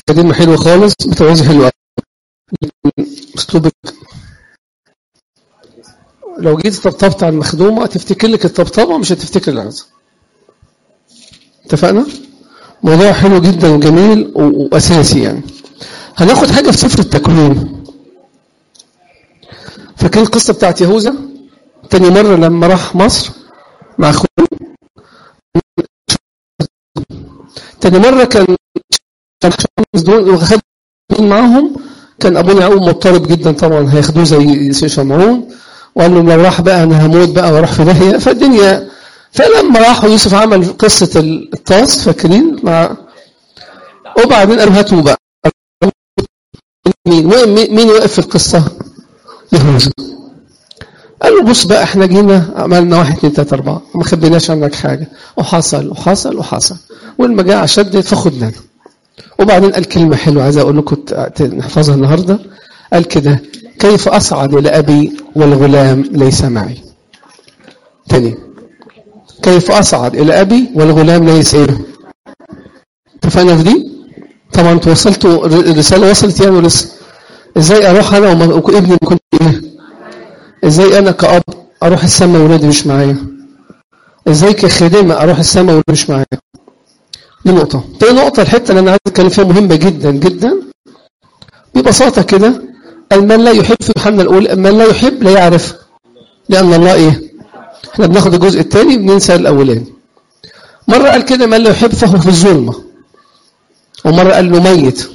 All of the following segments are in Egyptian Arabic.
خدمة حلوة خالص بتوازي حلوة اسلوبك لو جيت طبطبت على المخدومة تفتكر لك الطبطبة مش هتفتكر العزة اتفقنا؟ موضوع حلو جدا وجميل وأساسي يعني هناخد حاجة في سفر التكوين فاكرين القصة بتاعت يهوذا تاني مرة لما راح مصر مع أخوه تاني مرة كان كان وخد معاهم كان أبونا يعقوب مضطرب جدا طبعا هياخدوه زي شمعون وقال له لو راح بقى أنا هموت بقى وأروح في داهية فالدنيا فلما راحوا يوسف عمل قصة الطاس فاكرين مع وبعدين قالوا هاتوا بقى مين مين وقف في القصة يهوذا قال له بص بقى احنا جينا عملنا واحد اثنين ثلاثة أربعة وما خبيناش عنك حاجة وحصل وحصل وحصل والمجاعة شدت فخدنا وبعدين قال كلمة حلوة عايز أقول لكم نحفظها النهاردة قال كده كيف أصعد إلى أبي والغلام ليس معي تاني كيف أصعد إلى أبي والغلام ليس إيه اتفقنا في دي طبعا انتوا وصلتوا الرسالة وصلت يعني ولسه ازاي اروح انا وابني ما كنت ايه ازاي انا كأب اروح السماء وولادي مش معايا ازاي كخادمة اروح السماء وولادي مش معايا دي نقطة تاني نقطة الحتة اللي انا عايز اتكلم فيها مهمة جدا جدا ببساطة كده المن لا يحب في يوحنا الاولى من لا يحب لا يعرف لان الله ايه احنا بناخد الجزء الثاني بننسى الاولاني مرة قال كده من لا يحب فهو في الظلمة ومرة قال له ميت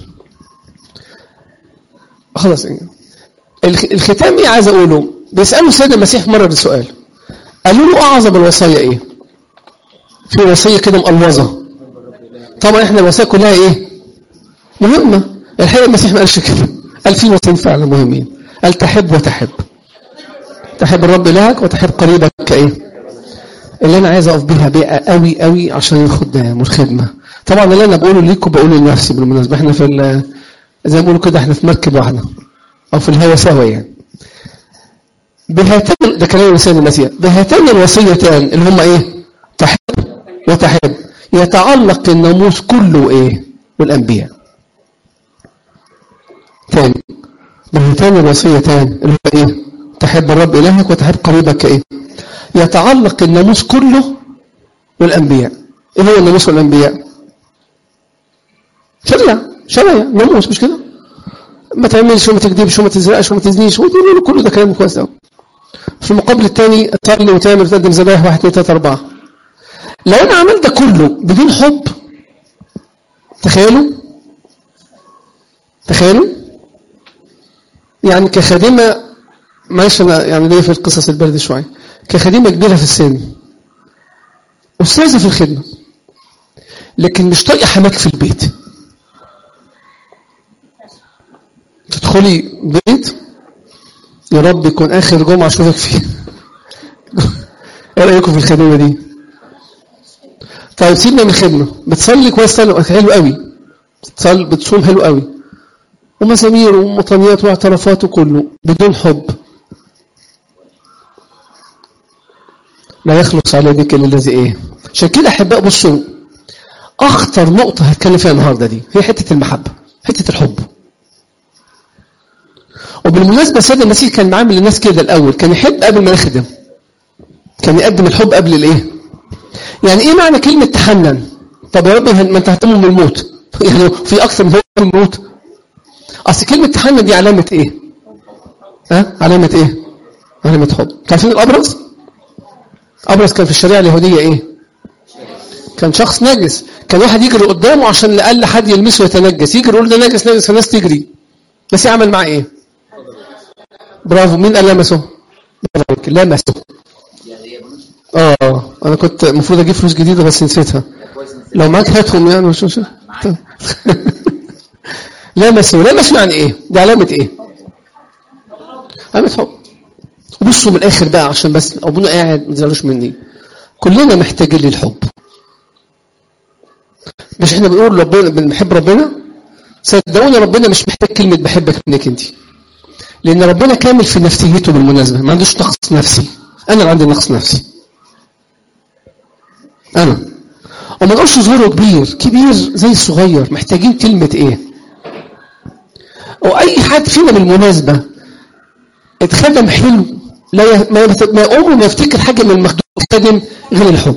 خلاص الختام ايه عايز اقوله بيسألوا السيد المسيح مرة بسؤال قالوا له اعظم الوصايا ايه في وصية كده مقلوظة طبعا احنا الوصايا كلها ايه مهمة الحقيقة المسيح ما قالش كده قال في وصيين فعلا مهمين قال تحب وتحب تحب الرب إلهك وتحب قريبك كايه اللي انا عايز اقف بيها بيئة قوي قوي عشان الخدام والخدمة طبعا اللي انا بقوله ليكم بقوله لنفسي بالمناسبة احنا في زي ما بيقولوا كده احنا في مركب واحدة او في الهوا سوا يعني بهاتين ده كلام الانسان المسيح بهاتين الوصيتان اللي هم ايه تحب وتحب يتعلق الناموس كله ايه والانبياء تاني بهاتين الوصيتان اللي هم ايه تحب الرب الهك وتحب قريبك ايه يتعلق الناموس كله والانبياء ايه هو الناموس والانبياء شريعه شريعه ناموس مش كده ما تعملش وما تكذبش وما تزرقش وما تزنيش وتقول له كله ده كلام كويس قوي في المقابل الثاني تصلي وتعمل وتقدم ذبائح واحد اثنين ثلاثة أربعة لو أنا عملت ده كله بدون حب تخيلوا تخيلوا يعني كخادمة معلش أنا يعني ليا في القصص البرد شوية كخادمة كبيرة في السن أستاذة في الخدمة لكن مش طايقة حماك في البيت تدخلي بيت يا رب يكون آخر جمعة أشوفك فيه إيه رأيكم في الخدمة دي طيب سيبنا من الخدمة بتصلي كويس حلو قوي بتصلي بتصوم حلو قوي ومزامير ومطنيات واعترافات وكله بدون حب لا يخلص على ذيك إلا الذي إيه عشان كده أحباء بصوا أخطر نقطة هتكلم فيها النهاردة دي هي حتة المحبة حتة الحب وبالمناسبة سيد المسيح كان معامل الناس كده الأول كان يحب قبل ما يخدم كان يقدم الحب قبل الإيه يعني إيه معنى كلمة تحنن طب يا رب ما أنت هتمهم من الموت يعني في أكثر من الموت أصل كلمة تحنن دي علامة إيه ها علامة إيه علامة حب تعرفين الأبرص أبرص كان في الشريعة اليهودية إيه كان شخص نجس كان واحد يجري قدامه عشان لأقل حد يلمسه يتنجس يجري يقول ده نجس نجس فالناس تجري بس يعمل معاه ايه برافو مين قال لمسه لمسه اه انا كنت المفروض اجيب فلوس جديده بس نسيتها لو معاك هاتهم يعني شو شو لمسه لمسه يعني ايه دي علامه ايه علامه حب وبصوا من الاخر بقى عشان بس ابونا قاعد ما تزعلوش مني كلنا محتاجين للحب مش احنا بنقول ربنا بنحب ربنا صدقوني ربنا مش محتاج كلمة بحبك منك انت لأن ربنا كامل في نفسيته بالمناسبة ما عندوش نقص نفسي أنا اللي عندي نقص نفسي أنا وما نقولش صغير كبير كبير زي الصغير محتاجين كلمة إيه او اي حد فينا بالمناسبه اتخدم حلو لا ي... ما ما عمره ما يفتكر حاجه من المخدوم الخادم غير الحب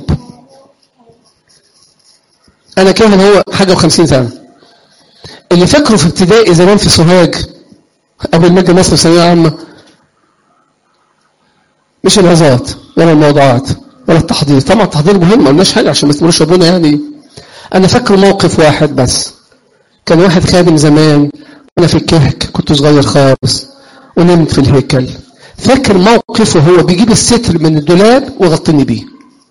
انا كاهن هو حاجه و50 سنه اللي فاكره في ابتدائي زمان في سوهاج قبل ما اجي مصر ثانويه عامه مش العظات ولا الموضوعات ولا التحضير طبعا التحضير مهم ما قلناش حاجه عشان ما تقولوش ابونا يعني انا فاكر موقف واحد بس كان واحد خادم زمان وانا في الكهك كنت صغير خالص ونمت في الهيكل فاكر موقفه هو بيجيب الستر من الدولاب وغطني بيه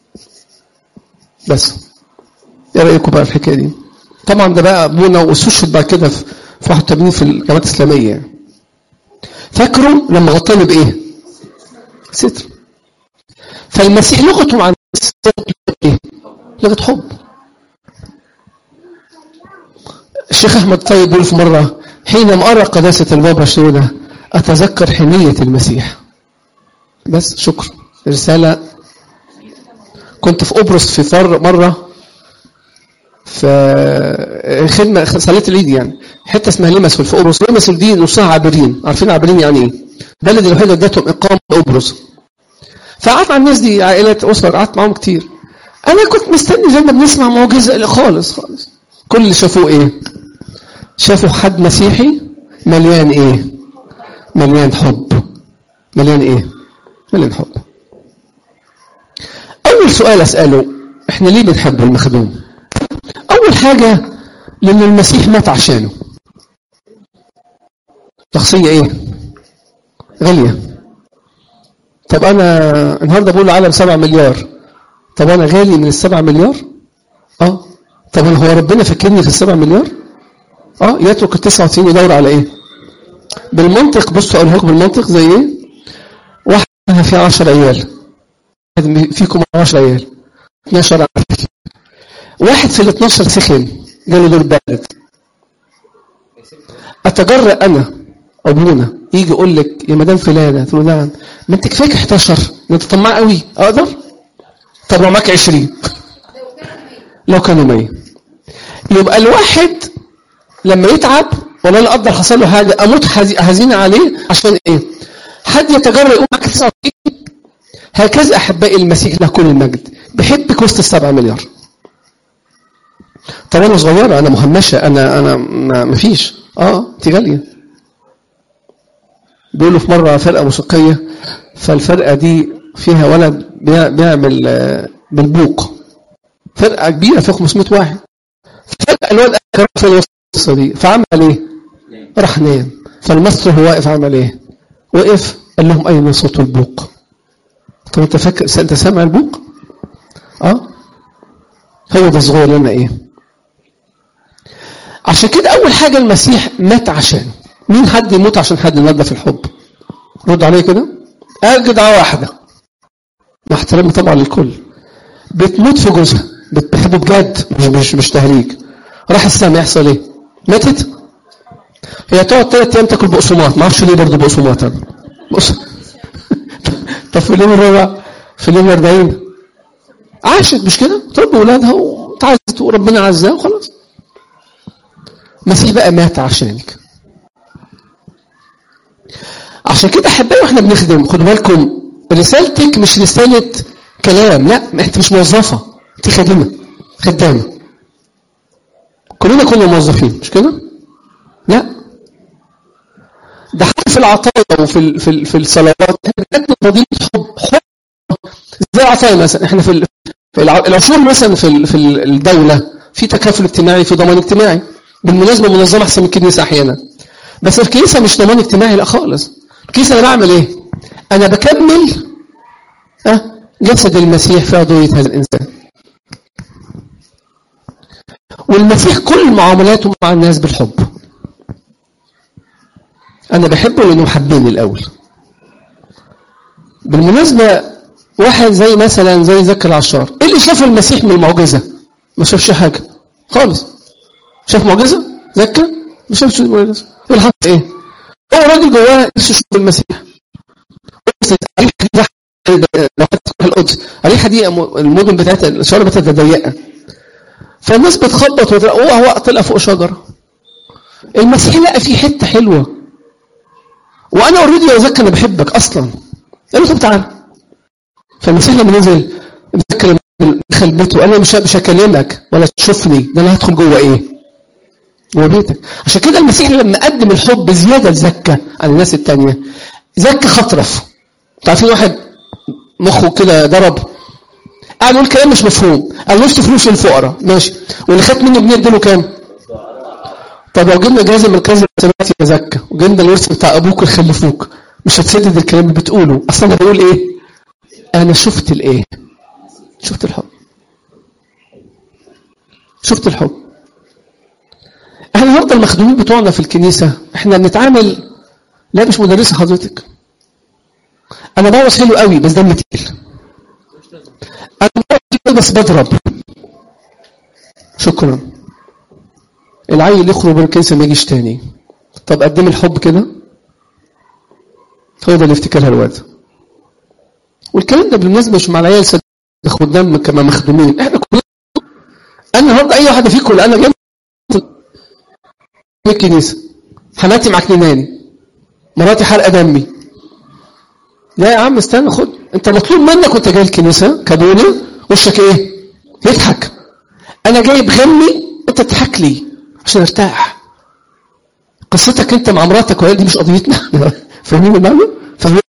بس ايه رايكم بقى في الحكايه دي طبعا ده بقى ابونا واستشهد بعد كده في 81 في الجامعات الاسلاميه يعني. فاكره لما غطاني بايه ستر فالمسيح لغته مع الناس ايه لغه حب الشيخ احمد طيب بيقول في مره حينما ارى قداسه البابا شنودة اتذكر حميه المسيح بس شكرا رساله كنت في قبرص في فر مره في خدمه صلاه العيد يعني حته اسمها لمسول في قبرص لمسول دي نصها عابرين عارفين عابرين يعني ايه بلد الوحيده ادتهم اقامه قبرص فقعدت مع الناس دي عائلات اسر قعدت معاهم كتير انا كنت مستني زي ما بنسمع معجزه خالص خالص كل اللي شافوه ايه شافوا حد مسيحي مليان ايه مليان حب مليان ايه مليان حب اول سؤال اساله احنا ليه بنحب المخدوم اول حاجه لان المسيح مات عشانه شخصيه ايه غاليه طب انا النهارده بقول العالم 7 مليار طب انا غالي من السبعة مليار اه طب هو ربنا فاكرني في السبعة مليار اه يترك ال 99 يدور على ايه بالمنطق بصوا اقول لكم بالمنطق زي ايه واحد فيها 10 عيال فيكم 10 عيال 12 عيال واحد في ال 12 سخن جاله دور برد اتجرأ انا ابونا يجي يقول لك يا مدام فلانه تقول له نعم ما انت كفاك 11 ما انت طماع قوي اقدر طب لو معاك 20 لو كانوا 100 يبقى الواحد لما يتعب ولا لا قدر حصل له حاجه اموت حزين عليه عشان ايه حد يتجرأ يقول معاك 99 هكذا احبائي المسيح له كل المجد بحبك وسط السبعة مليار طب انا صغيره انا مهمشه انا انا ما فيش اه انت غاليه بيقولوا في مره فرقه موسيقيه فالفرقه دي فيها ولد بيعمل بالبوق فرقه كبيره فيها 500 واحد فجاه الولد كان في القصه دي فعمل ايه؟ راح نام فالمستر هو واقف عمل ايه؟ وقف قال لهم اين صوت البوق؟ طب انت فاكر انت سامع البوق؟ اه هو ده صغير لنا ايه؟ عشان كده اول حاجه المسيح مات عشان مين حد يموت عشان حد النهارده في الحب؟ رد عليه كده اجدع واحده مع احترامي طبعا للكل بتموت في جوزها بتحبه بجد مش مش مش تهريج راح السما يحصل ايه؟ ماتت؟ هي تقعد ثلاث ايام تاكل بقسماط ما اعرفش ليه برضه بقسماط انا بص طب في اليوم الرابع في اليوم 40 عاشت مش كده؟ تربي اولادها وتعزت وربنا عزها وخلاص المسيح بقى مات عشانك عشان كده احبائي واحنا بنخدم خدوا بالكم رسالتك مش رساله كلام لا انت مش موظفه انت خادمه خدامه كلنا كنا موظفين مش كده لا ده حتى في العطايا وفي ال في ال في الصلوات بنقدم فضيله حب حب زي العطايا مثلا احنا في, في العشور مثلا في في الدوله في تكافل اجتماعي في ضمان اجتماعي بالمناسبه منظمه احسن من الكنيسه احيانا بس الكنيسه مش ضمان اجتماعي لا خالص الكنيسه انا بعمل ايه انا بكمل أه جسد المسيح في عضويه هذا الانسان والمسيح كل معاملاته مع الناس بالحب انا بحبه لانه حبني الاول بالمناسبه واحد زي مثلا زي زكي العشار ايه اللي شافه المسيح من المعجزه ما شافش حاجه خالص شاف معجزه زكى ما شافش معجزه ايه اللي حصل ايه هو راجل جواه نفسه يشوف المسيح لو القدس اريحه دي المدن بتاعتها الشوارع بتاعتها ضيقه فالناس بتخبط وهو طلع فوق شجره المسيح لقى فيه حته حلوه وانا اوريدي يا زكا انا بحبك اصلا قال له طب تعالى فالمسيح لما نزل ذكر دخل بيته قال له مش مش هكلمك ولا تشوفني ده انا هدخل جوه ايه؟ جوه بيتك عشان كده المسيح لما قدم الحب زياده لزكا عن الناس التانية زكا خطرف انتوا عارفين واحد مخه كده ضرب قاعد يقول كلام مش مفهوم قال نص فلوس للفقراء ماشي واللي خد منه جنيه اديله كام؟ طب لو جبنا جهاز من الكنز سمعت يا زكا وجبنا الورث بتاع ابوك اللي خلفوك مش هتسدد الكلام اللي بتقوله اصلا انا بقول ايه؟ انا شفت الايه؟ شفت الحب شفت الحب احنا النهارده المخدومين بتوعنا في الكنيسه احنا بنتعامل لا مش مدرسه حضرتك انا بوص حلو قوي بس دمي تقيل انا بوص بس بضرب شكرا العيل يخرج من الكنيسه ما يجيش تاني طب قدم الحب كده هو ده اللي افتكرها الواد والكلام ده بالمناسبه مش مع العيال صدق خدام كما مخدومين احنا كلنا انا النهارده اي واحده فيكم انا جاي من الكنيسه حماتي معكنناني مراتي حرقه دمي لا يا عم استنى خد انت مطلوب منك وانت جاي الكنيسه كابوني وشك ايه؟ يضحك انا جاي بغمي انت تضحك لي عشان ارتاح قصتك انت مع مراتك وهي دي مش قضيتنا فاهمين المعنى؟ فاهمين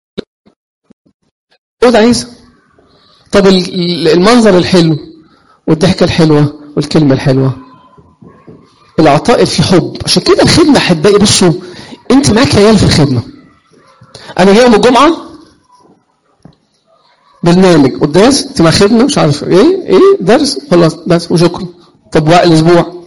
ده عايز طب المنظر الحلو والضحكه الحلوه والكلمه الحلوه العطاء في حب عشان كده الخدمه احبائي بصوا انت معاك عيال في الخدمه انا جاي يوم الجمعه برنامج قداس انت مع خدمه مش عارف ايه ايه درس خلاص بس وشكرا طب وقت الاسبوع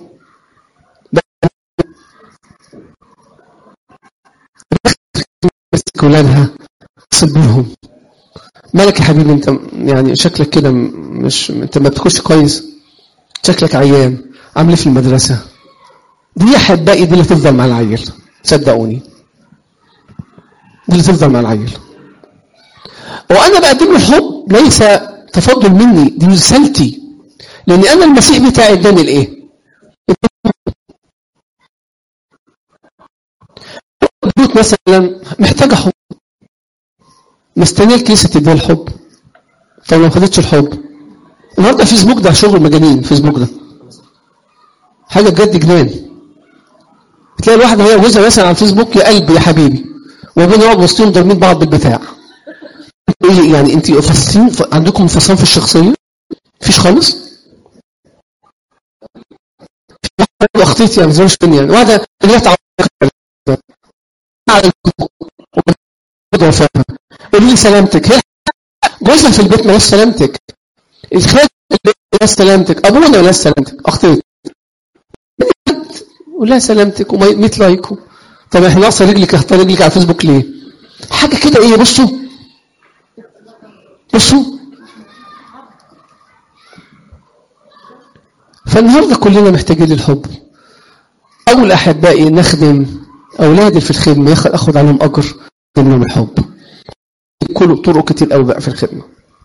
ولادها اتصل بيهم مالك يا حبيبي انت يعني شكلك كده مش انت ما بتاكلش كويس شكلك عيان عامل ايه في المدرسه دي يا احبائي دي اللي تفضل مع العيل صدقوني دي اللي تفضل مع العيل وانا بقدم له الحب ليس تفضل مني دي رسالتي لان انا المسيح بتاعي اداني الايه البيوت مثلا محتاجه حب مستنيه الكنيسه تديها الحب طب لو ما خدتش الحب النهارده فيسبوك ده شغل مجانين فيسبوك ده حاجه بجد جنان تلاقي الواحده هي وجوزها مثلا على الفيسبوك يا قلبي يا حبيبي وبين يقعد وسطهم ضاربين بعض بالبتاع ايه يعني انت فاصلين عندكم انفصام في الشخصيه مفيش خالص اخطيتي يعني زوج فين يعني واحده اللي على قولي لي سلامتك هي جوزها في البيت ملاش سلامتك الخال في البيت ملاش سلامتك ابونا ملاش سلامتك اخطيت ولا سلامتك و100 لايك طب احنا ناقصه رجلك اختار رجلك على الفيسبوك ليه حاجه كده ايه بصوا بصوا فالنهارده كلنا محتاجين للحب اول احبائي نخدم اولادي في الخدمه اخد عليهم اجر لهم الحب كل طرق كتير قوي بقى في الخدمه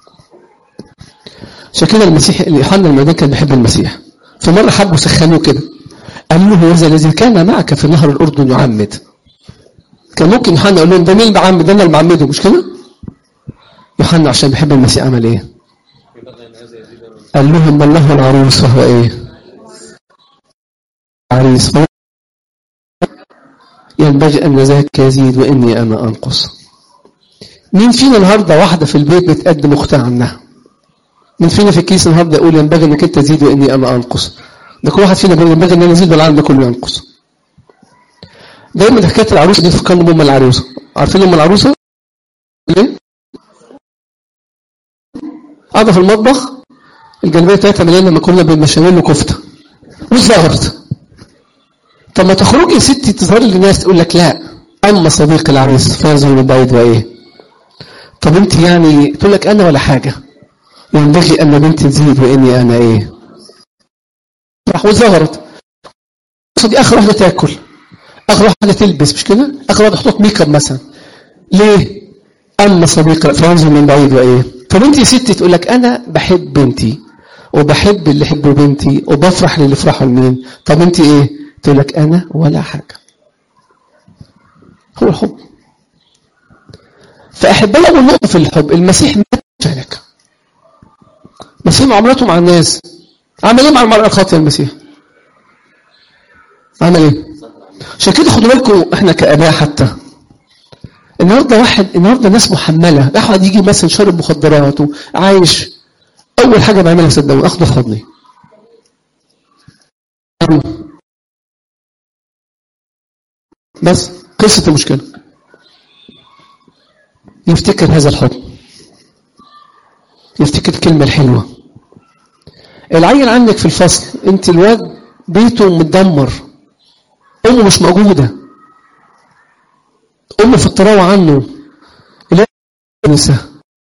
عشان كده المسيح يوحنا المعدان كان بيحب المسيح فمره حبوا سخنوه كده قال له هو الذي كان معك في نهر الاردن يعمد كان ممكن يوحنا يقول لهم ده مين بعمد ده انا اللي بعمده مش كده يوحنا عشان بيحب المسيح عمل ايه قال لهم من له العروس وهو ايه عريس ينبغي ان ذاك يزيد واني انا انقص مين فينا النهارده واحده في البيت بتقدم اختها عنها مين فينا في الكيس النهارده يقول ينبغي انك انت تزيد واني انا انقص ده كل واحد فينا بيقول ينبغي ان انا ازيد والعالم ده كله ينقص دايما حكايه العروسه دي تفكرني ام العروسه عارفين ام العروسه ليه قاعده في المطبخ الجلابيه بتاعتها مليانه مكرونه بالبشاميل وكفته وظهرت طب ما تخرجي يا ستي تظهري للناس تقول لك لا اما صديق العريس فازوا من بعيد وايه طب انت يعني تقول لك انا ولا حاجه ينبغي ان بنتي تزيد واني انا ايه راح وظهرت دي اخر واحده تاكل اخر واحده تلبس مش كده اخر واحده تحط ميك اب مثلا ليه اما صديق فانزل من بعيد وايه طب انت يا ستي تقول لك انا بحب بنتي وبحب اللي يحبوا بنتي وبفرح للي يفرحوا لمين طب انت ايه تقول لك انا ولا حاجه هو الحب فأحبائي أول نقطة في الحب المسيح مات عشانك المسيح معاملته مع الناس عمل ايه مع المرأة الخاطئة المسيح؟ عمل ايه؟ عشان كده خدوا بالكم احنا كآباء حتى النهارده واحد النهارده ناس محمله واحد يجي مثلا شارب مخدرات وعايش اول حاجه بعملها صدقوني اخده في حضني بس قصه المشكله يفتكر هذا الحضن يفتكر الكلمه الحلوه العيل عندك في الفصل انت الواد بيته متدمر امه مش موجوده امه في الطراوه عنه لا نسى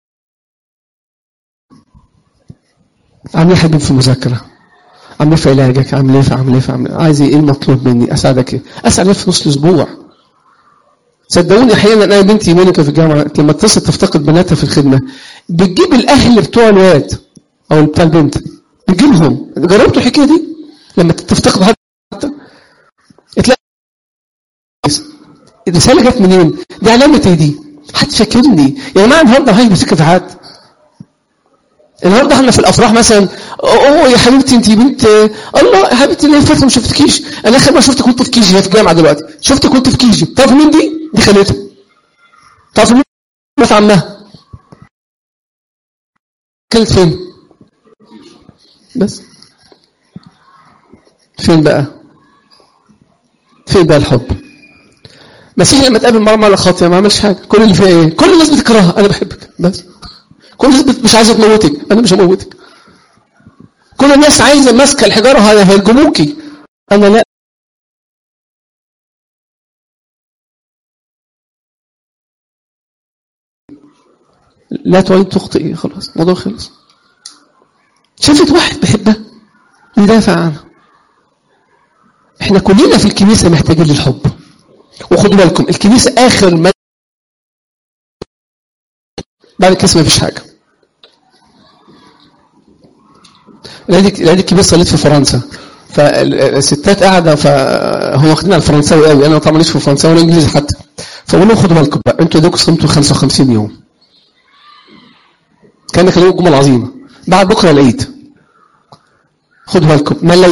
عامل ايه حبيب في المذاكره عامل ايه في علاجك عامل ايه في عامل ايه في عامل ايه عايز ايه المطلوب مني اساعدك ايه اسال في نص الاسبوع صدقوني احيانا انا بنتي مونيكا في الجامعه لما تصل تفتقد بناتها في الخدمه بتجيب الاهل بتوع الواد او بتاع البنت بتجيبهم جربتوا الحكايه دي لما تفتقد حد تلاقي الرساله جت منين دي علامه ايه دي حد شاكرني يا جماعه النهارده هاي بتفكر في حد النهارده احنا في الافراح مثلا اوه يا حبيبتي انت بنت الله يا حبيبتي انا فتره ما شفتكيش انا اخر ما شفتك كنت في كيجي في الجامعه دلوقتي شفتك كنت في كيجي تعرف مين دي؟ دي خالتها تعرف مين؟ بس عمها كانت فين؟ بس فين بقى؟ فين بقى الحب؟ مسيح لما تقابل مره مره خاطئه ما عملش حاجه كل اللي فيها ايه؟ كل الناس بتكرهها انا بحبك بس كل الناس مش عايزه تموتك انا مش هموتك كل الناس عايزه ماسكه الحجاره هيرجموكي انا لا لا تعيد تخطئي خلاص الموضوع خلص شافت واحد بيحبها يدافع عنها احنا كلنا في الكنيسة محتاجين للحب وخدوا بالكم الكنيسة آخر ما بعد الكنيسة ما فيش حاجة العيد الكبير صليت في فرنسا فالستات قاعده فهم واخدين على الفرنساوي قوي انا طبعا ماليش في الفرنساوي ولا انجليزي حتى فقول لهم خدوا بالكم بقى انتوا دوك صمتوا 55 يوم كان كان يوم الجمعه العظيمه بعد بكره العيد خدوا بالكم ما لو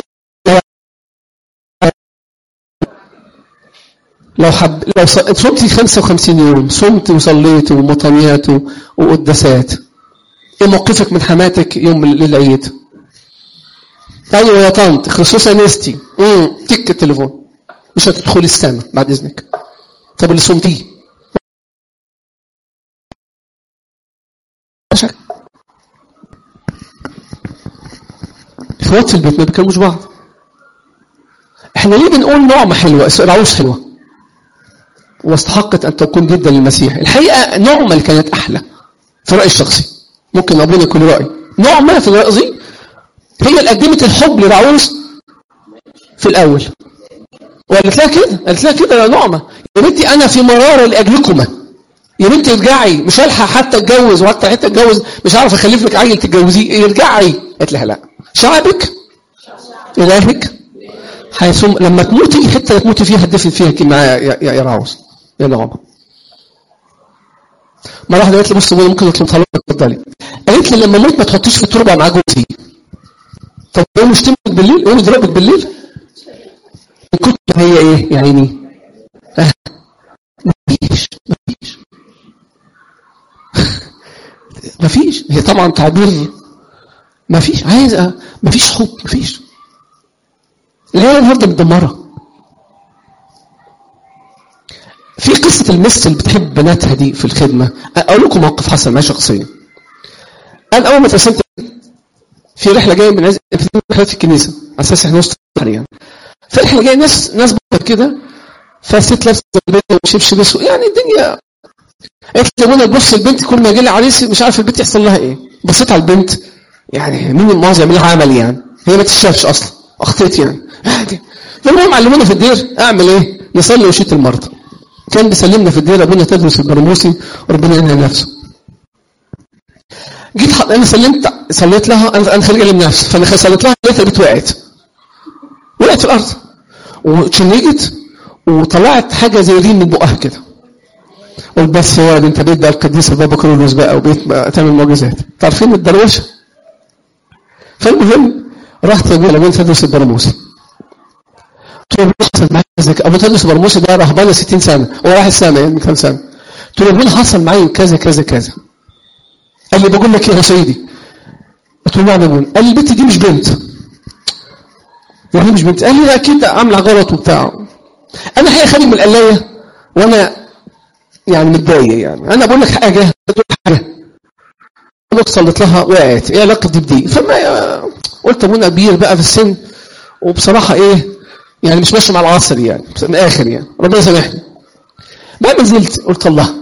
لو حب لو صمت 55 يوم صمت وصليت ومطنيات وقداسات ايه موقفك من حماتك يوم للعيد؟ ايوه يا طنط خصوصا نستي امم تك التليفون مش هتدخلي السنه بعد اذنك طب اللي صمتيه اخوات في البيت ما بيكلموش بعض احنا ليه بنقول نعمة حلوة العروس حلوة واستحقت ان تكون جدا للمسيح الحقيقة نعمة اللي كانت احلى في رأيي الشخصي ممكن ابونا يكون رأي نعمة في رأيي هي اللي قدمت الحب للعروس في الاول وقالت لها كده قالت لها كده يا نعمة يا بنتي انا في مرارة لاجلكما يا بنتي ارجعي مش هلحق حتى اتجوز وحتى حتى اتجوز مش عارف اخلف لك عيل تتجوزيه ارجعي قالت لها لا شعبك إلهك حيثم لما تموتي الحته اللي تموتي فيها تدفن فيها معايا يا, يا, يا راوس يا نعمة مرة واحدة قالت لي بص ممكن اطلب طلب اتفضلي قالت لي لما اموت ما تحطيش في التربة مع جوزي طب يوم يشتمك بالليل يوم يضربك بالليل من كتر ما هي ايه يا عيني اه مفيش مفيش مفيش هي طبعا تعبير ما فيش عايز ما فيش حب ما فيش العيله النهارده متدمره في قصة المس اللي بتحب بناتها دي في الخدمة أقول لكم موقف حصل معايا شخصيا أنا أول ما اترسمت في رحلة جاية من عز رحلات في الكنيسة على أساس إحنا وسط يعني فرحلة جاية ناس ناس بطل كده فست لابسة البيت وشبشب يعني الدنيا قالت لي منى تبص البنت كل ما يجي لي عريس مش عارف البنت يحصل لها إيه بصيت على البنت يعني مين المؤاخذة يعمل لها عمل يعني هي ما تشافش اصلا اخطيت يعني عادي فالمهم علمونا في الدير اعمل ايه نصلي وشيت المرضى كان بيسلمنا في الدير ابونا تدرس البرموسي وربنا يعينها نفسه جيت حط... انا سلمت صليت لها انا انا خليني اكلم نفسي فانا صليت لها لقيت البيت وقعت وقعت في الارض وتشنجت وطلعت حاجه زي ريم من بقها كده قلت بس هو انت بيت بقى القديس البابا كرولوس بقى وبيت بقى تعمل معجزات عارفين الدروشه فالمهم رحت اقول ابو تدرس البراموسي قلت له حصل معايا كذا ابو تدرس البراموسي ده رهبانه 60 سنه هو راح السنه يعني كام سنه قلت له ابونا حصل معايا كذا كذا كذا قال لي بقول لك ايه يا سيدي قلت له نعم يا ابونا قال لي البنت دي مش بنت يعني مش بنت قال لي لا اكيد عامله غلط وبتاع انا الحقيقه خارج من القلايه وانا يعني متضايق يعني انا بقول لك حاجه بقول حاجه انا صليت لها وقعت ايه علاقه دي بدي فما قلت ابونا كبير بقى في السن وبصراحه ايه يعني مش ماشي مع العصر يعني من الاخر يعني ربنا يسامحني بعد ما نزلت قلت الله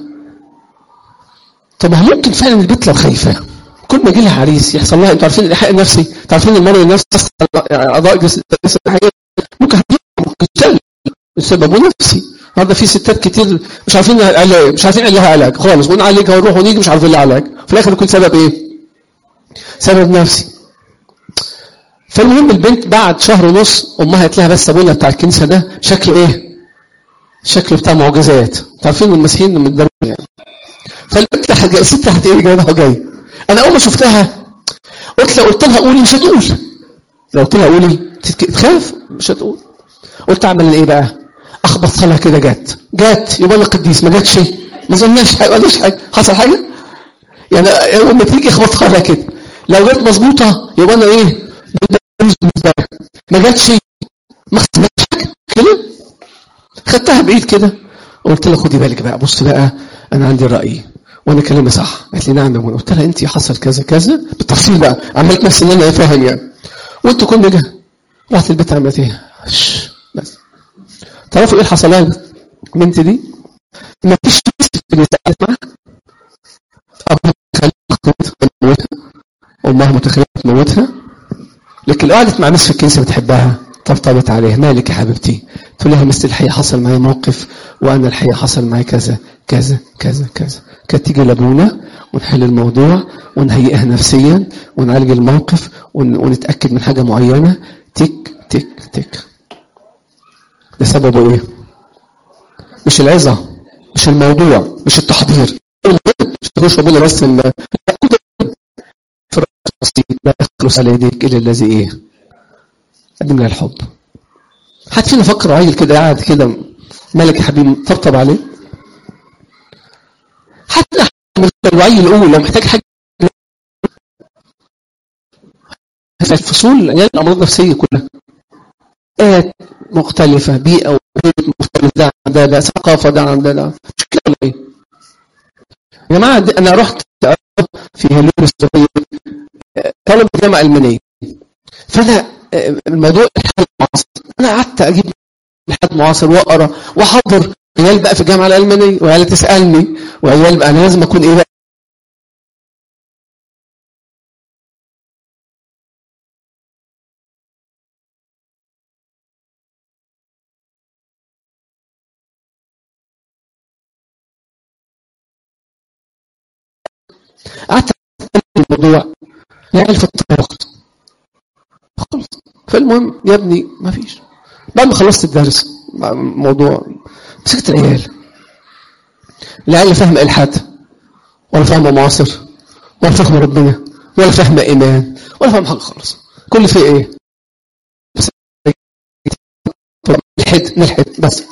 طب ما ممكن فعلا البنت لو خايفه كل ما يجي لها عريس يحصل لها انتوا عارفين الايحاء النفسي انتوا عارفين المرض النفسي اعضاء جسم ممكن ممكن تشل سببه نفسي النهارده في ستات كتير مش عارفين علاج مش عارفين لها علاج خالص ونعالجها ونروح ونيجي مش عارفين لها علاج في الاخر يكون سبب ايه؟ سبب نفسي فالمهم البنت بعد شهر ونص امها قالت لها بس ابونا بتاع الكنيسه ده شكله ايه؟ شكله بتاع معجزات عارفين المسيحيين من الدرجه يعني فالبنت حاجه الست هت ايه جايبها جاي انا اول ما شفتها قلت لها قلت لها قولي مش هتقول لو قلت لها قولي تخاف مش هتقول قلت اعمل ايه بقى؟ اخبط لها كده جت جت يبقى انا قديس ما جاتش ما ظناش حاجه ما حاجه حصل حاجه يعني لما تيجي اخبطها لها كده لو جت مظبوطه يبقى انا ايه ما جاتش ما خدتش حاجه كده خدتها بعيد كده قلت لها خدي بالك بقى بص بقى انا عندي راي وانا كلامي صح قالت لي نعم يا منى قلت لها انت حصل كذا كذا بالتفصيل بقى عملت نفسي ان انا فاهم يعني وانت كل ده رحت البيت عملت ايه بس تعرفوا ايه اللي حصل لها البنت دي؟ ما فيش اللي سالت معاها ابوها متخيل تموتها امها متخيله تموتها لكن لو قعدت مع ناس في الكنيسه بتحبها طبطبت عليها مالك يا حبيبتي تقول لها مثل الحقيقه حصل معايا موقف وانا الحقيقه حصل معايا كذا كذا كذا كذا كانت تيجي لابونا ونحل الموضوع ونهيئها نفسيا ونعالج الموقف ونتاكد من حاجه معينه تك تك تك ده سببه ايه مش العظة مش الموضوع مش التحضير مش تخش ابونا بس في لا يخلص على يديك الا الذي ايه قدم لها الحب حد فينا فكر عيل كده قاعد كده ملك يا حبيبي طبطب عليه حتى من الوعي الاول لو محتاج حاجه في الفصول يعني الامراض النفسيه كلها بيئات مختلفة بيئة وبيت مختلف ده عن ده, ده ثقافة ده عن ده ده مش كده ولا ايه؟ يا جماعة أنا رحت في هلول السورية طالب جامعة ألمانية فأنا الموضوع الحال المعاصر أنا قعدت أجيب الحال معاصر وأقرأ وأحضر عيال بقى في الجامعة الألمانية وعيال تسألني وعيال بقى أنا لازم أكون إيه بقى قعدت الموضوع يعني في الطريق خلص فالمهم يا ابني ما فيش بعد ما خلصت الدرس موضوع مسكت العيال العيال لا فاهم الحاد ولا فاهم معاصر ولا فاهم ربنا ولا فاهم ايمان ولا فاهم حاجه خالص كل في ايه بس نلحد نلحد بس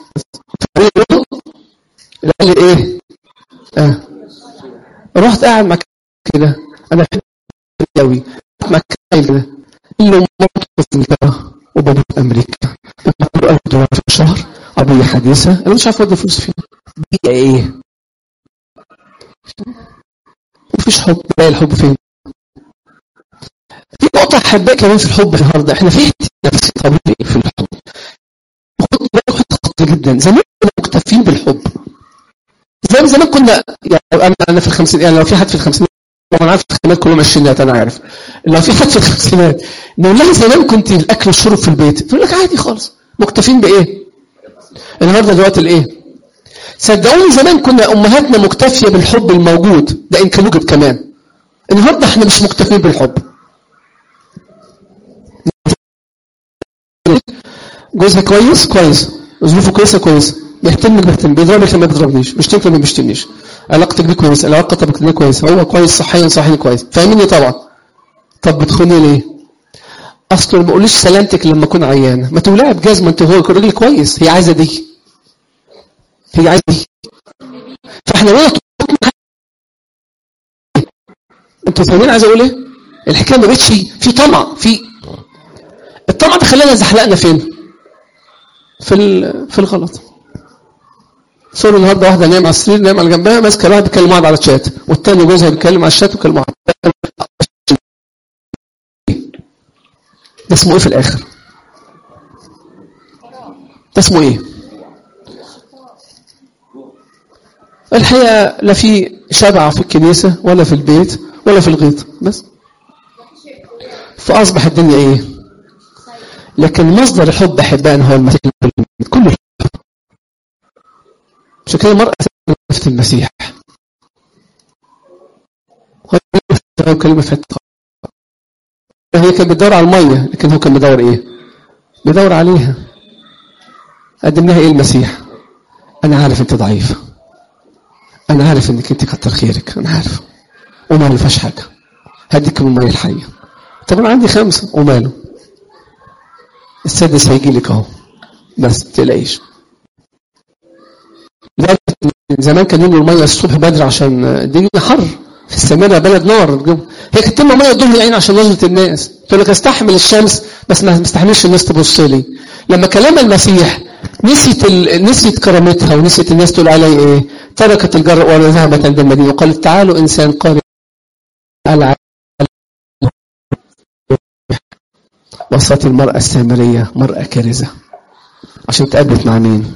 العيال ايه اه رحت قاعد مع كده انا قوي مع كده اللي مامته في انجلترا وبابا في امريكا له 1000 دولار في الشهر ابويا حديثه انا مش عارف اودي فلوس فين بيئه ايه مفيش حب بقى الحب فين في نقطة حباء كمان في الحب النهارده احنا في نفسي طبيعي في الحب خد بالك خد خط جدا زمان كنا مكتفين بالحب زمان زمان كنا يعني انا انا في الخمسين يعني لو في حد في الخمسينات انا عارف الخمسينات كلهم عشرينات انا عارف لو في حد في الخمسينات نقول لها زمان كنت الاكل والشرب في البيت تقول لك عادي خالص مكتفين بايه؟ النهارده دلوقتي الايه؟ صدقوني زمان كنا امهاتنا مكتفيه بالحب الموجود ده ان كان وجد كمان النهارده احنا مش مكتفين بالحب جوزها كويس كويس ظروفه كويسه كويس بيهتمك بيهتم بيضربك لما بيضربنيش بيشتمك لما بيشتمنيش علاقتك بيه كويسه علاقتك بيه كويسه هو كويس صحيا صحيا كويس فاهميني طبعا طب بتخوني ليه اصل ما بقوليش سلامتك لما اكون عيانه ما تولعي بجزمه انت هو راجل كويس هي عايزه دي هي عايزه دي فاحنا ولا انتوا فاهمين عايز اقول ايه الحكايه ما بقتش في طمع في الطمع ده خلانا زحلقنا فين في في الغلط صور النهارده واحده نايمه على السرير نايمه على جنبها ماسكه واحد بيتكلم واحد على الشات والتاني جوزها بيتكلم على الشات وبيتكلم واحد ده اسمه ايه في الاخر ده اسمه ايه الحقيقه لا في شبع في الكنيسه ولا في البيت ولا في الغيط بس فاصبح الدنيا ايه لكن مصدر الحب احبائنا هو المسيح كل الحب عشان كده المرأة نفت المسيح كلمة فتح هي كانت بتدور على المية لكن هو كان بيدور ايه بيدور عليها قدم لها ايه المسيح انا عارف انت ضعيفة انا عارف انك انت كتر خيرك انا عارف وما ما فيهاش حاجة هديك من المية الحية طب انا عندي خمسة وماله السادس هيجي لك اهو بس ما تقلقيش زمان كان يملوا الميه الصبح بدري عشان الدنيا حر في السمانه بلد نار هي كانت تملى ميه الظهر العين عشان نظره الناس تقول لك استحمل الشمس بس ما استحملش الناس تبص لي لما كلام المسيح نسيت ال... نسيت كرامتها ونسيت الناس تقول علي ايه تركت الجر وذهبت عند المدينه وقالت تعالوا انسان قارئ وصلت المرأة السامرية مرأة كارثة عشان تقابلت مع مين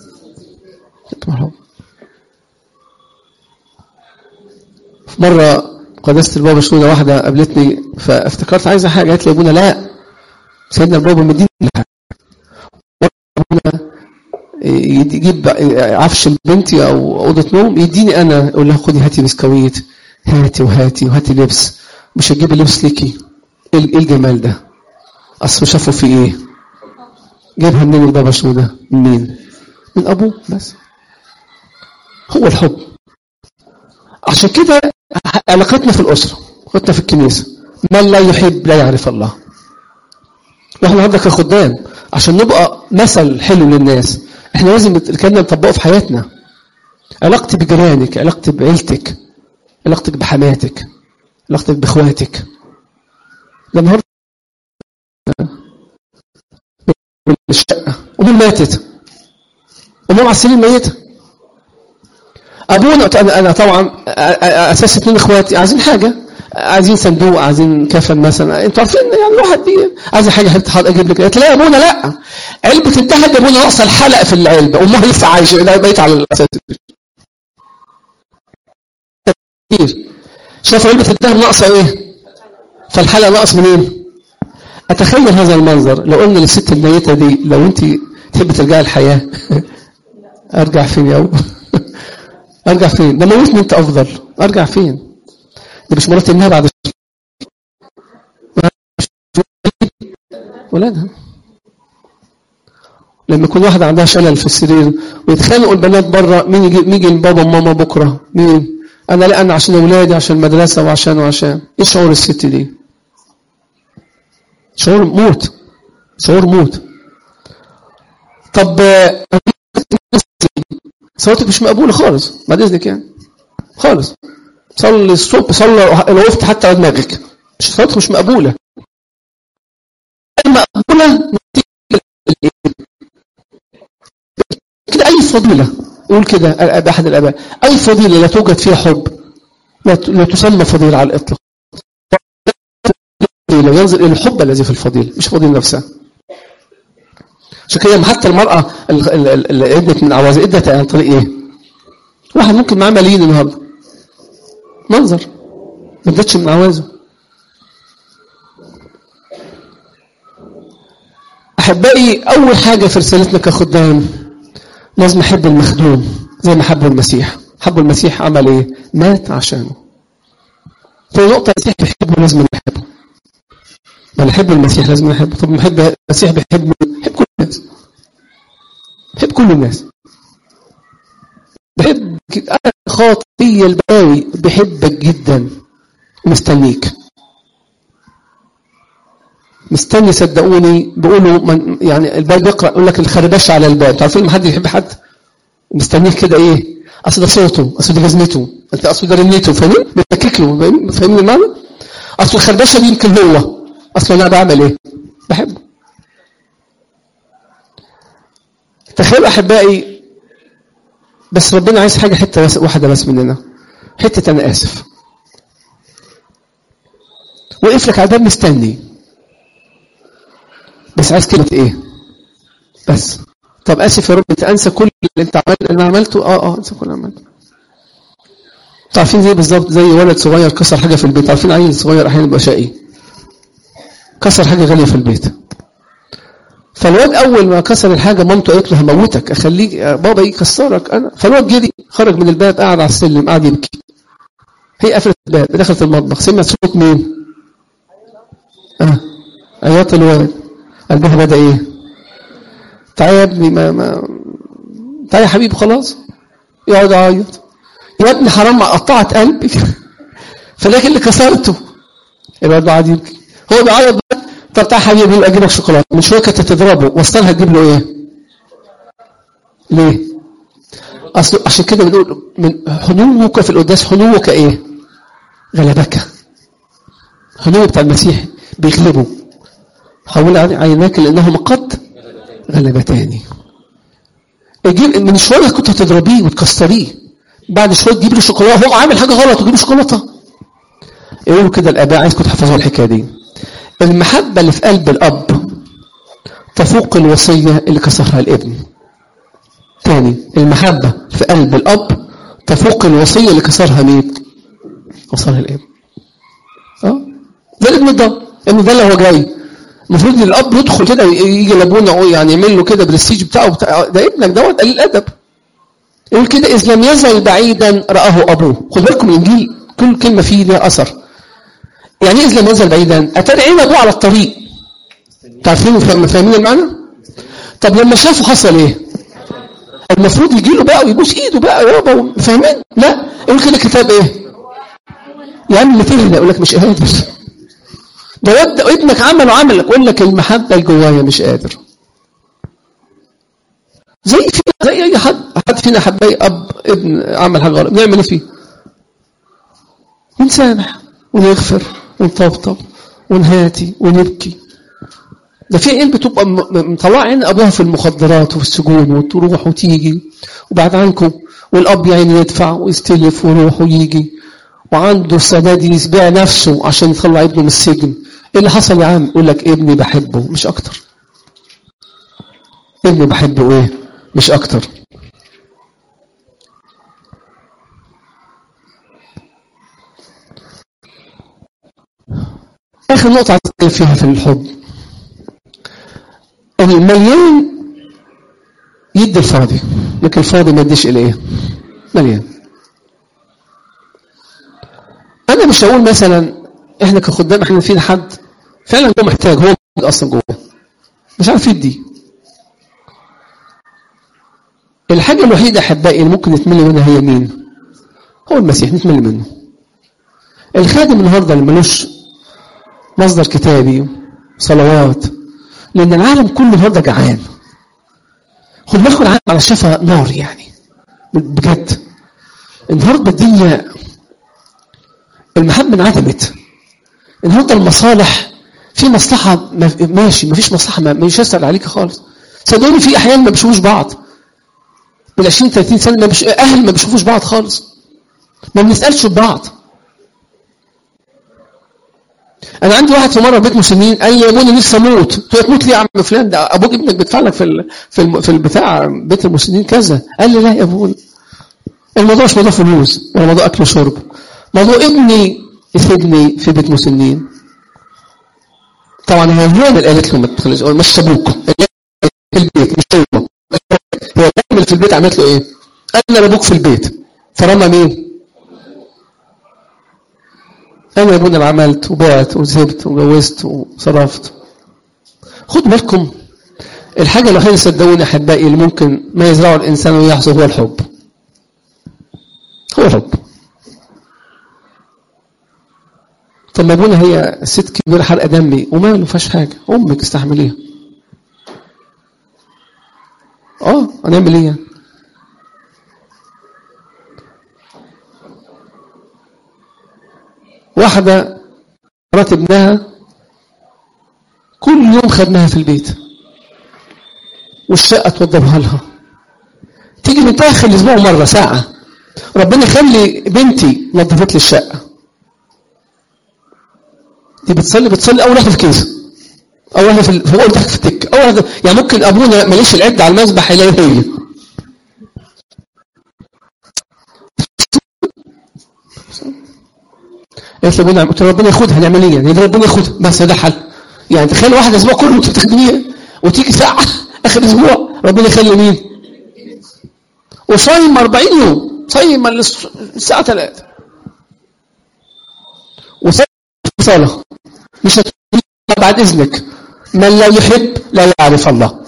مرة قداسة البابا شنودة واحدة قابلتني فافتكرت عايزة حاجة قالت لي ابونا لا سيدنا البابا مديني لها ابونا يجيب عفش لبنتي او اوضه نوم يديني انا اقول لها خدي هاتي بسكويت هاتي وهاتي وهاتي لبس مش هتجيب لبس ليكي ايه الجمال ده اصل شافوا في ايه جابها منين البابا شنودة من مين من ابوه بس هو الحب عشان كده علاقتنا في الأسرة علاقتنا في الكنيسة من لا يحب لا يعرف الله واحنا النهارده كخدام عشان نبقى مثل حلو للناس احنا لازم الكلام نطبقه في حياتنا علاقتي بجيرانك علاقتي بعيلتك علاقتك بحماتك علاقتك باخواتك ده النهارده الشقه امي ماتت امي على السرير ميته ابونا انا طبعا اساس اثنين اخواتي عايزين حاجه عايزين صندوق عايزين كفن مثلا انتوا عارفين يعني الواحد دي عايز حاجه حد اجيب لك قالت لا يا ابونا لا علبه الذهب يا ابونا ناقصه الحلق في العلبه امها لسه عايشه لا بقيت على الاساس كتير شاف علبه الذهب ناقصه ايه فالحلق ناقص منين اتخيل هذا المنظر لو قلنا للست الميته دي لو انت تحب ترجعي الحياه ارجع فين يا ابو ارجع فين ده موتني انت افضل ارجع فين ده مش مرات انها بعد ولادها لما يكون واحدة عندها شلل في السرير ويتخانقوا البنات بره مين يجي مين يجي لبابا وماما بكره مين انا لا انا عشان اولادي عشان المدرسه وعشان وعشان ايه شعور الست دي شعور موت شعور موت طب صلاتك مش مقبولة خالص بعد إذنك يعني خالص صلي الصبح صلي لو وقفت حتى على دماغك مش صلاتك مش مقبولة مقبولة كده أي فضيلة يقول كده أحد الآباء أي فضيلة لا توجد فيها حب لا تسمى فضيلة على الإطلاق ينظر إلى الحب الذي في الفضيلة مش فضيلة نفسها عشان كده حتى المرأة اللي ادت من عوازي ادت عن طريق ايه؟ واحد ممكن معاه ملايين النهارده منظر ما ادتش من عوازه احبائي اول حاجة في رسالتنا كخدام لازم نحب المخدوم زي ما حبوا المسيح حبوا المسيح عمل ايه؟ مات عشانه في نقطة المسيح بيحبه لازم نحبه ما نحب المسيح لازم نحبه طب نحب المسيح بيحب بيحب كل الناس بيحب كل الناس كده انا خاطئ في البلاوي بحبك جدا مستنيك مستني صدقوني بيقولوا من يعني الباب بيقرا يقول لك الخربشه على الباب تعرفين ما حد يحب حد مستنيك كده ايه اصل ده صوته اصل ده جزمته انت اصل ده رنيته فاهمين بتكك له فاهمين فاهمين المعنى اصل الخربشه دي يمكن هو اصل انا بعمل ايه بحبه تخيلوا احبائي بس ربنا عايز حاجه حته بس واحده بس مننا حته انا اسف وقف لك على الباب مستني بس عايز كلمه ايه بس طب اسف يا رب انت انسى كل اللي انت عملت اللي انا عملته اه اه انسى كل اللي عملته عارفين زي بالظبط زي ولد صغير كسر حاجه في البيت عارفين عيل صغير احيانا بيبقى شقي كسر حاجه غاليه في البيت فالواد اول ما كسر الحاجه مامته قالت له هموتك اخليك بابا يكسرك انا فالواد جري خرج من الباب قعد على السلم قعد يبكي هي قفلت الباب دخلت المطبخ سمعت صوت مين؟ اه عياط الواد قلبها بدا ايه؟ تعالى يا ابني ما ما تعالى يا حبيبي خلاص يقعد يعيط يا ابني حرام قطعت قلبي فلكن اللي كسرته الواد قعد يبكي هو بيعيط بقى طب تعالى حبيبي اجيب لك شوكولاته من شويه كانت تضربه وصلها تجيب له ايه؟ ليه؟ اصل عشان كده بنقول من حنوك في القداس حنوك ايه؟ غلبك حنو بتاع المسيح بيغلبوا حول عيناك لانهم قد غلبتاني اجيب من شويه كنت هتضربيه وتكسريه بعد شويه تجيب له شوكولاته هو عامل حاجه غلط وتجيب له شوكولاته يقولوا كده الاباء عايزكم تحفظوا الحكايه دي المحبه اللي في قلب الاب تفوق الوصيه اللي كسرها الابن تاني المحبه في قلب الاب تفوق الوصيه اللي كسرها مين كسرها الابن اه ده الابن ده الابن ده اللي هو جاي المفروض ان الاب يدخل كده يجي لابونا يعني يعمل له كده برستيج بتاعه بتاع ده ابنك دوت قليل الادب يقول كده اذ لم يزل بعيدا راه ابوه خد بالكم الانجيل كل كلمه فيه لها اثر يعني اذ لم يزل بعيدا اتاري عين ابوه على الطريق تعرفين فاهمين المعنى طب لما شافه حصل ايه المفروض يجي له بقى ويبوس ايده بقى يابا فاهمين لا يقول كده كتاب ايه يا عم اللي فيه يقول لك مش قادر ده ود ابنك عمل وعمل يقول لك المحبه اللي جوايا مش قادر زي فينا زي اي حد حد فينا حباي اب ابن عمل حاجه غلط بنعمل ايه فيه بنسامح ونغفر ونطبطب ونهاتي ونبكي ده في عيال بتبقى مطلعه عين ابوها في المخدرات وفي السجون وتروح وتيجي وبعد عنكم والاب يعني يدفع ويستلف ويروح ويجي وعنده السنه دي يبيع نفسه عشان يطلع ابنه من السجن ايه اللي حصل يا عم يقول لك ابني بحبه مش اكتر ابني بحبه ايه مش اكتر اخر نقطه هتكلم فيها في الحب المليان يدي الفاضي لكن الفاضي ما يديش اليه مليان انا مش هقول مثلا احنا كخدام احنا فينا حد فعلا هو محتاج هو اصلا جوه مش عارف يدي الحاجه الوحيده احبائي اللي ممكن نتملي منها هي مين هو المسيح نتملي منه الخادم النهارده اللي ملوش مصدر كتابي صلوات لان العالم كله النهارده جعان خد بالكم العالم على شفا نار يعني بجد النهارده الدنيا المحبه انعدمت النهارده المصالح في مصلحه ماشي مفيش مصلحه ما مش هسال عليك خالص صدقوني في احيان ما بيشوفوش بعض بال 20 30 سنه ما بش... اهل ما بيشوفوش بعض خالص ما بنسالش بعض انا عندي واحد في مره بيت مسلمين قال لي يا ابوني نفسي اموت قلت له تموت ليه يا عم فلان ده ابوك ابنك بيدفع لك في ال... في ال... في البتاع بيت المسلمين كذا قال لي لا يا ابوي الموضوع مش موضوع فلوس ولا موضوع اكل وشرب موضوع ابني يفيدني في بيت مسنين طبعا هي هو اللي قالت له ما تخليش مش ابوك في البيت مش هو هو اللي في البيت عملت له ايه؟ قال انا ابوك في البيت فرمى مين؟ انا يا ابونا اللي عملت وبعت وذهبت وجوزت وصرفت خدوا بالكم الحاجه الوحيده صدقوني احبائي اللي ممكن ما يزرعه الانسان ويحصل هو الحب هو رب طب ما ابونا هي ست كبيره حرقه دمي وما ما فيهاش حاجه امك استحمليها اه هنعمل ايه يعني واحده مرات ابنها كل يوم خدناها في البيت والشقه توضبها لها تيجي متاخر الاسبوع مره ساعه ربنا يخلي بنتي نظفت لي الشقه دي بتصلي بتصلي اول واحده في كيس اول واحده في في اوضتك في التك اول واحده يعني ممكن ابونا ماليش العد على المذبح يلاقي هي قالت لي ابونا قلت له ربنا ياخدها نعمل ايه يعني ربنا ياخدها بس ده حل يعني تخيل واحده اسبوع كله انت بتخدميها وتيجي ساعه اخر اسبوع ربنا يخلي مين وصايم 40 يوم صايم الساعه 3 وصايم صلاه مش هتقول بعد اذنك من لا يحب لا يعرف الله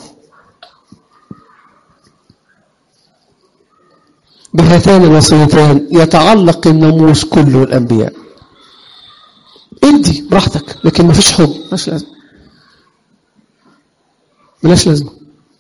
بهاتان الوصيتان يتعلق الناموس كله الانبياء ادي براحتك لكن ما فيش حب مش لازم ملاش لازمه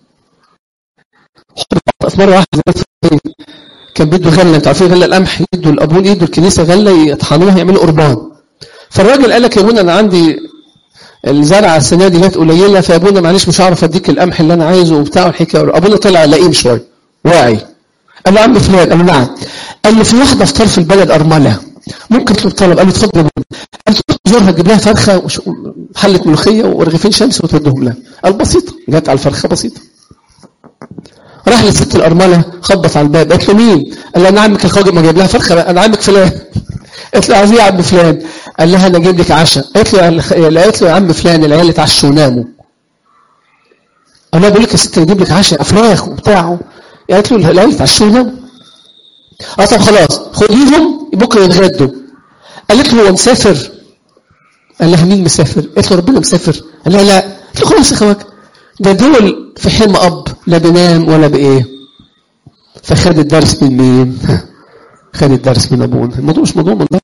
حب مره واحد كان بده غله انت عارفين غله القمح يدوا الابون يدوا الكنيسه غله يطحنوها يعملوا قربان فالراجل قال لك يا ابونا انا عندي الزرعه السنه دي جت قليله فيا ابونا معلش مش هعرف اديك القمح اللي انا عايزه وبتاع والحكايه ابونا طلع لئيم شويه واعي قال له عم فلان قال له نعم قال له في واحده في طرف البلد ارمله ممكن تطلب طلب قال له اتفضل يا ابونا قال له تزورها تجيب لها فرخه وحله ملوخيه ورغيفين شمس وتودهم لها قال بسيطه جت على الفرخه بسيطه راح للست الارمله خبط على الباب قالت له مين؟ قال لها انا عمك الخواجه ما جايب لها فرخه انا عمك فلان قالت له عايز ايه يا عم فلان؟ قال لها انا اجيب لك عشاء قالت له قالت له يا عم فلان العيال اتعشوا وناموا انا بقول لك يا ست اجيب لك عشاء افراخ وبتاع قالت له العيال اتعشوا وناموا اه طب خلاص خديهم بكره يتغدوا قالت له هو مسافر قال لها مين مسافر؟ قالت له ربنا مسافر قال لها لا قالت له خلاص يا خواجه ده دول في حلم اب لا بينام ولا بايه فخد الدرس من مين؟ خد الدرس من ابونا الموضوع مش موضوع من ده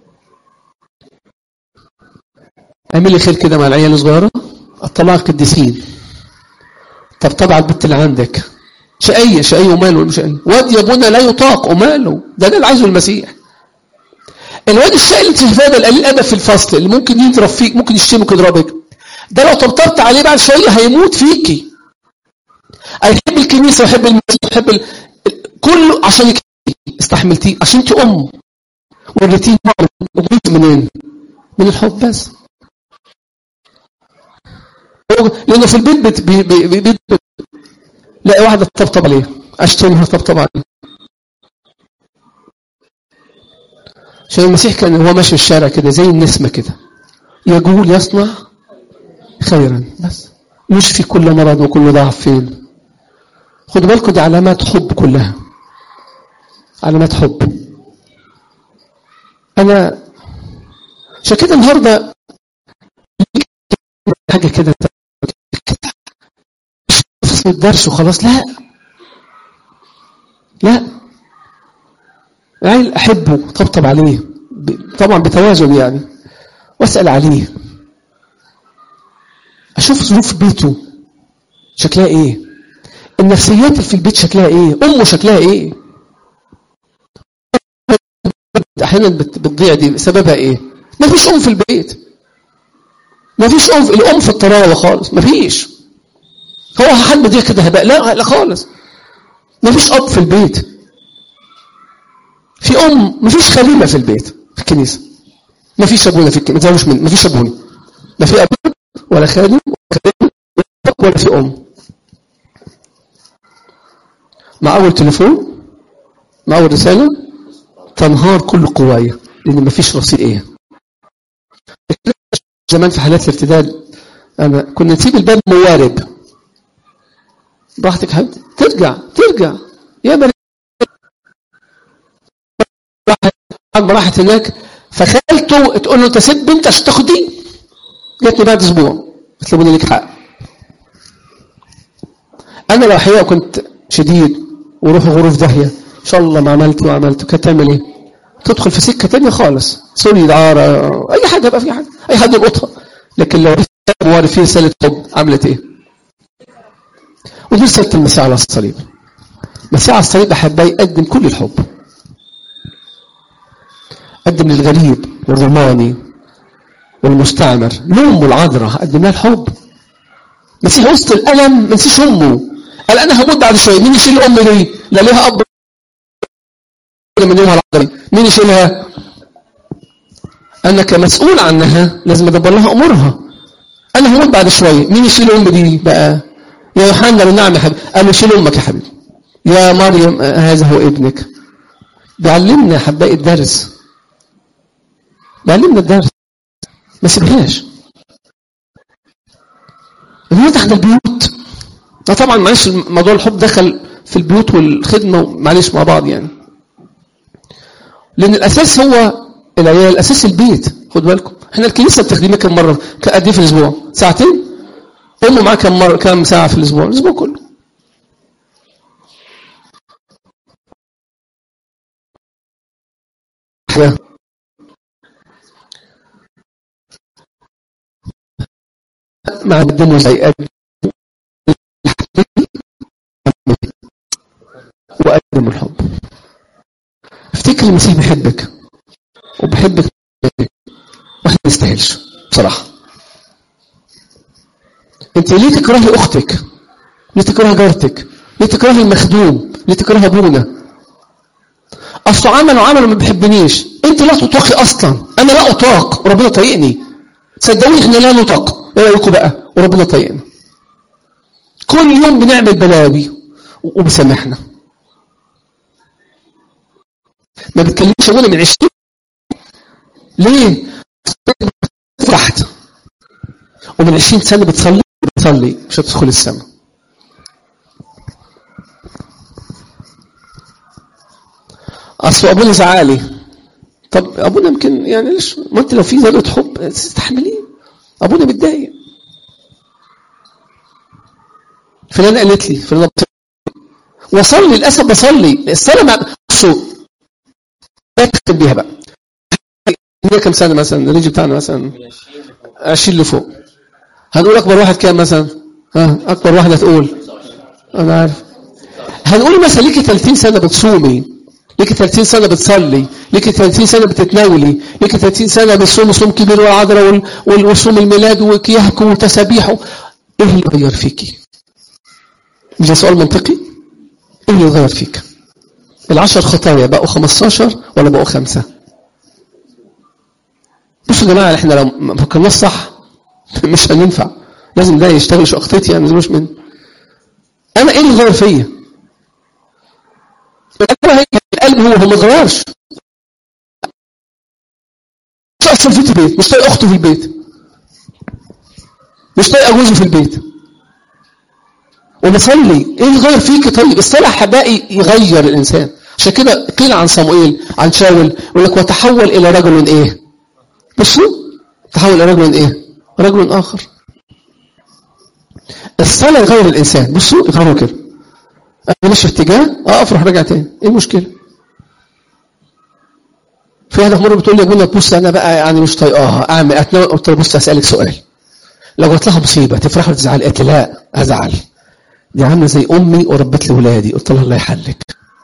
اعمل لي خير كده مع العيال الصغيره الطلاق قديسين طب طبعا البت اللي عندك شقية شقية وماله مش شقية واد يا ابونا لا يطاق وماله ده ده اللي عايزه المسيح الواد الشقي اللي تشوفاه ده القليل ادب في الفصل اللي ممكن يضرب فيك ممكن يشتمك ويضربك ده لو طبطبت عليه بعد شويه هيموت فيكي هيحب الكنيسه ويحب المسيح ويحب ال... كله عشان استحملتيه عشان انت ام وريتيه منين؟ من الحب بس لانه في البيت بت... بي... بي... بي... بي... لاقي واحده تطبطب عليه اشتمها تطبطب عليه عشان المسيح كان هو ماشي في الشارع كده زي النسمه كده يقول يصنع خيرا بس يشفي كل مرض وكل ضعف فين خدوا بالكم دي علامات حب كلها علامات حب انا عشان كده النهارده حاجه كده في الدرس وخلاص لا لا العيل احبه طبطب عليه طبعا بتوازن يعني واسال عليه اشوف ظروف بيته شكلها ايه النفسيات اللي في البيت شكلها ايه امه شكلها ايه احيانا بتضيع دي سببها ايه ما فيش ام في البيت ما فيش ام الام في الطراوه خالص ما فيش هو حد بيضيع كده هباء لا لا خالص ما فيش اب في البيت في ام ما فيش خليمه في البيت في الكنيسه ما فيش ابونا في الكنيسه ما من ما فيش ابونا لا في اب ولا خادم ولا في ام مع اول تليفون مع اول رساله تنهار كل قوايا لان ما فيش رصيد ايه زمان في حالات الارتداد انا كنا نسيب الباب موارب براحتك حبيبتي ترجع ترجع يا مريم راحت هناك فخالته تقول له انت سيب بنت عشان تاخد دي جاتني بعد اسبوع قلت له ليك حق انا لو حقيقه كنت شديد وروح غروف داهيه شاء الله ما عملت وعملت كانت تعمل ايه تدخل في سكه تانية خالص سوري دعاره اي حاجه يبقى في حاجه اي حد يلقطها لكن لو وارد فيه رساله حب عملت ايه ودي رساله المسيح على الصليب المسيح على الصليب احبائي يقدم كل الحب قدم للغريب والروماني والمستعمر لأمه العذراء قدم لها الحب مسيح وسط الألم ما نسيش أمه قال أنا هموت بعد شوية مين يشيل أمي دي؟ لا ليها أب من يومها العذراء مين يشيلها؟ أنا كمسؤول عنها لازم أدبر لها أمورها أنا هموت بعد شوية مين يشيل أمي دي بقى؟ يا يوحنا نعم يا حبيبي قال له شيل أمك يا حبيبي يا مريم هذا هو ابنك بيعلمنا يا حبايبي الدرس بيعلمنا الدرس ما سيبهاش البيوت احنا البيوت لا طبعا معلش موضوع الحب دخل في البيوت والخدمة معلش مع بعض يعني لأن الأساس هو العيال الأساس البيت خد بالكم احنا الكنيسة بتخدمها كم مرة قد ايه في الأسبوع ساعتين أمه معاه كم مرة كم ساعة في الأسبوع الأسبوع كله مع قدمه زي وقدم الحب افتكر المسيح بيحبك وبحبك واحنا ما نستاهلش بصراحه انت ليه تكرهي اختك ليه تكرهي جارتك ليه تكرهي المخدوم ليه تكرهي ابونا اصله عمل وعمل ما بيحبنيش انت لا تطاقي اصلا انا لا اطاق وربنا طايقني صدقوني احنا لا نطاق ايه رايكم بقى وربنا طايقنا كل يوم بنعمل بلاوي وبسامحنا ما بتكلمش ابونا من 20 ليه تحت ومن 20 سنه بتصلي بتصلي مش هتدخل السماء اصل ابونا زعالي طب ابونا يمكن يعني ليش ما انت لو في زلة حب تستحمليه ابونا متضايق فلانه قالت لي فلانه وصلي للاسف بصلي الصلاه ما بصوا اكتب بيها بقى هي كم سنه مثلا الرينج بتاعنا مثلا 20 لفوق هنقول اكبر واحد كام مثلا ها اكبر واحد هتقول انا عارف هنقول مثلا ليكي 30 سنه بتصومي ليكي 30 سنة بتصلي ليكي 30 سنة بتتناولي ليكي 30 سنة بتصوم صوم كبير والعذراء وصوم الميلاد وكيهك وتسابيحه ايه اللي غير فيكي مش سؤال منطقي ايه اللي غير فيك العشر خطايا بقوا 15 ولا بقوا خمسة بصوا يا جماعة احنا لو ما فكرناش صح مش هننفع لازم ده يشتغل شقطتي يعني مش من انا ايه اللي غير فيا القلب هو هو ما اتغيرش مش اصلا في البيت مش طايق اخته في البيت مش طايق جوزه في البيت وبصلي ايه اللي غير فيك طيب الصلاه حبائي يغير الانسان عشان كده قيل عن صموئيل عن شاول يقول لك وتحول الى رجل ايه بصوا تحول الى رجل ايه رجل اخر الصلاه يغير الانسان بصوا يغيروا كده انا ماشي في اتجاه اقف اروح راجع تاني ايه المشكله في واحده مره بتقول لي يا ابونا بص انا بقى يعني مش طايقاها اعمل اتناول قلت لها بص اسالك سؤال لو جات لها مصيبه تفرح ولا تزعل قالت لا ازعل دي عامله زي امي وربت لي ولادي قلت لها الله يحلك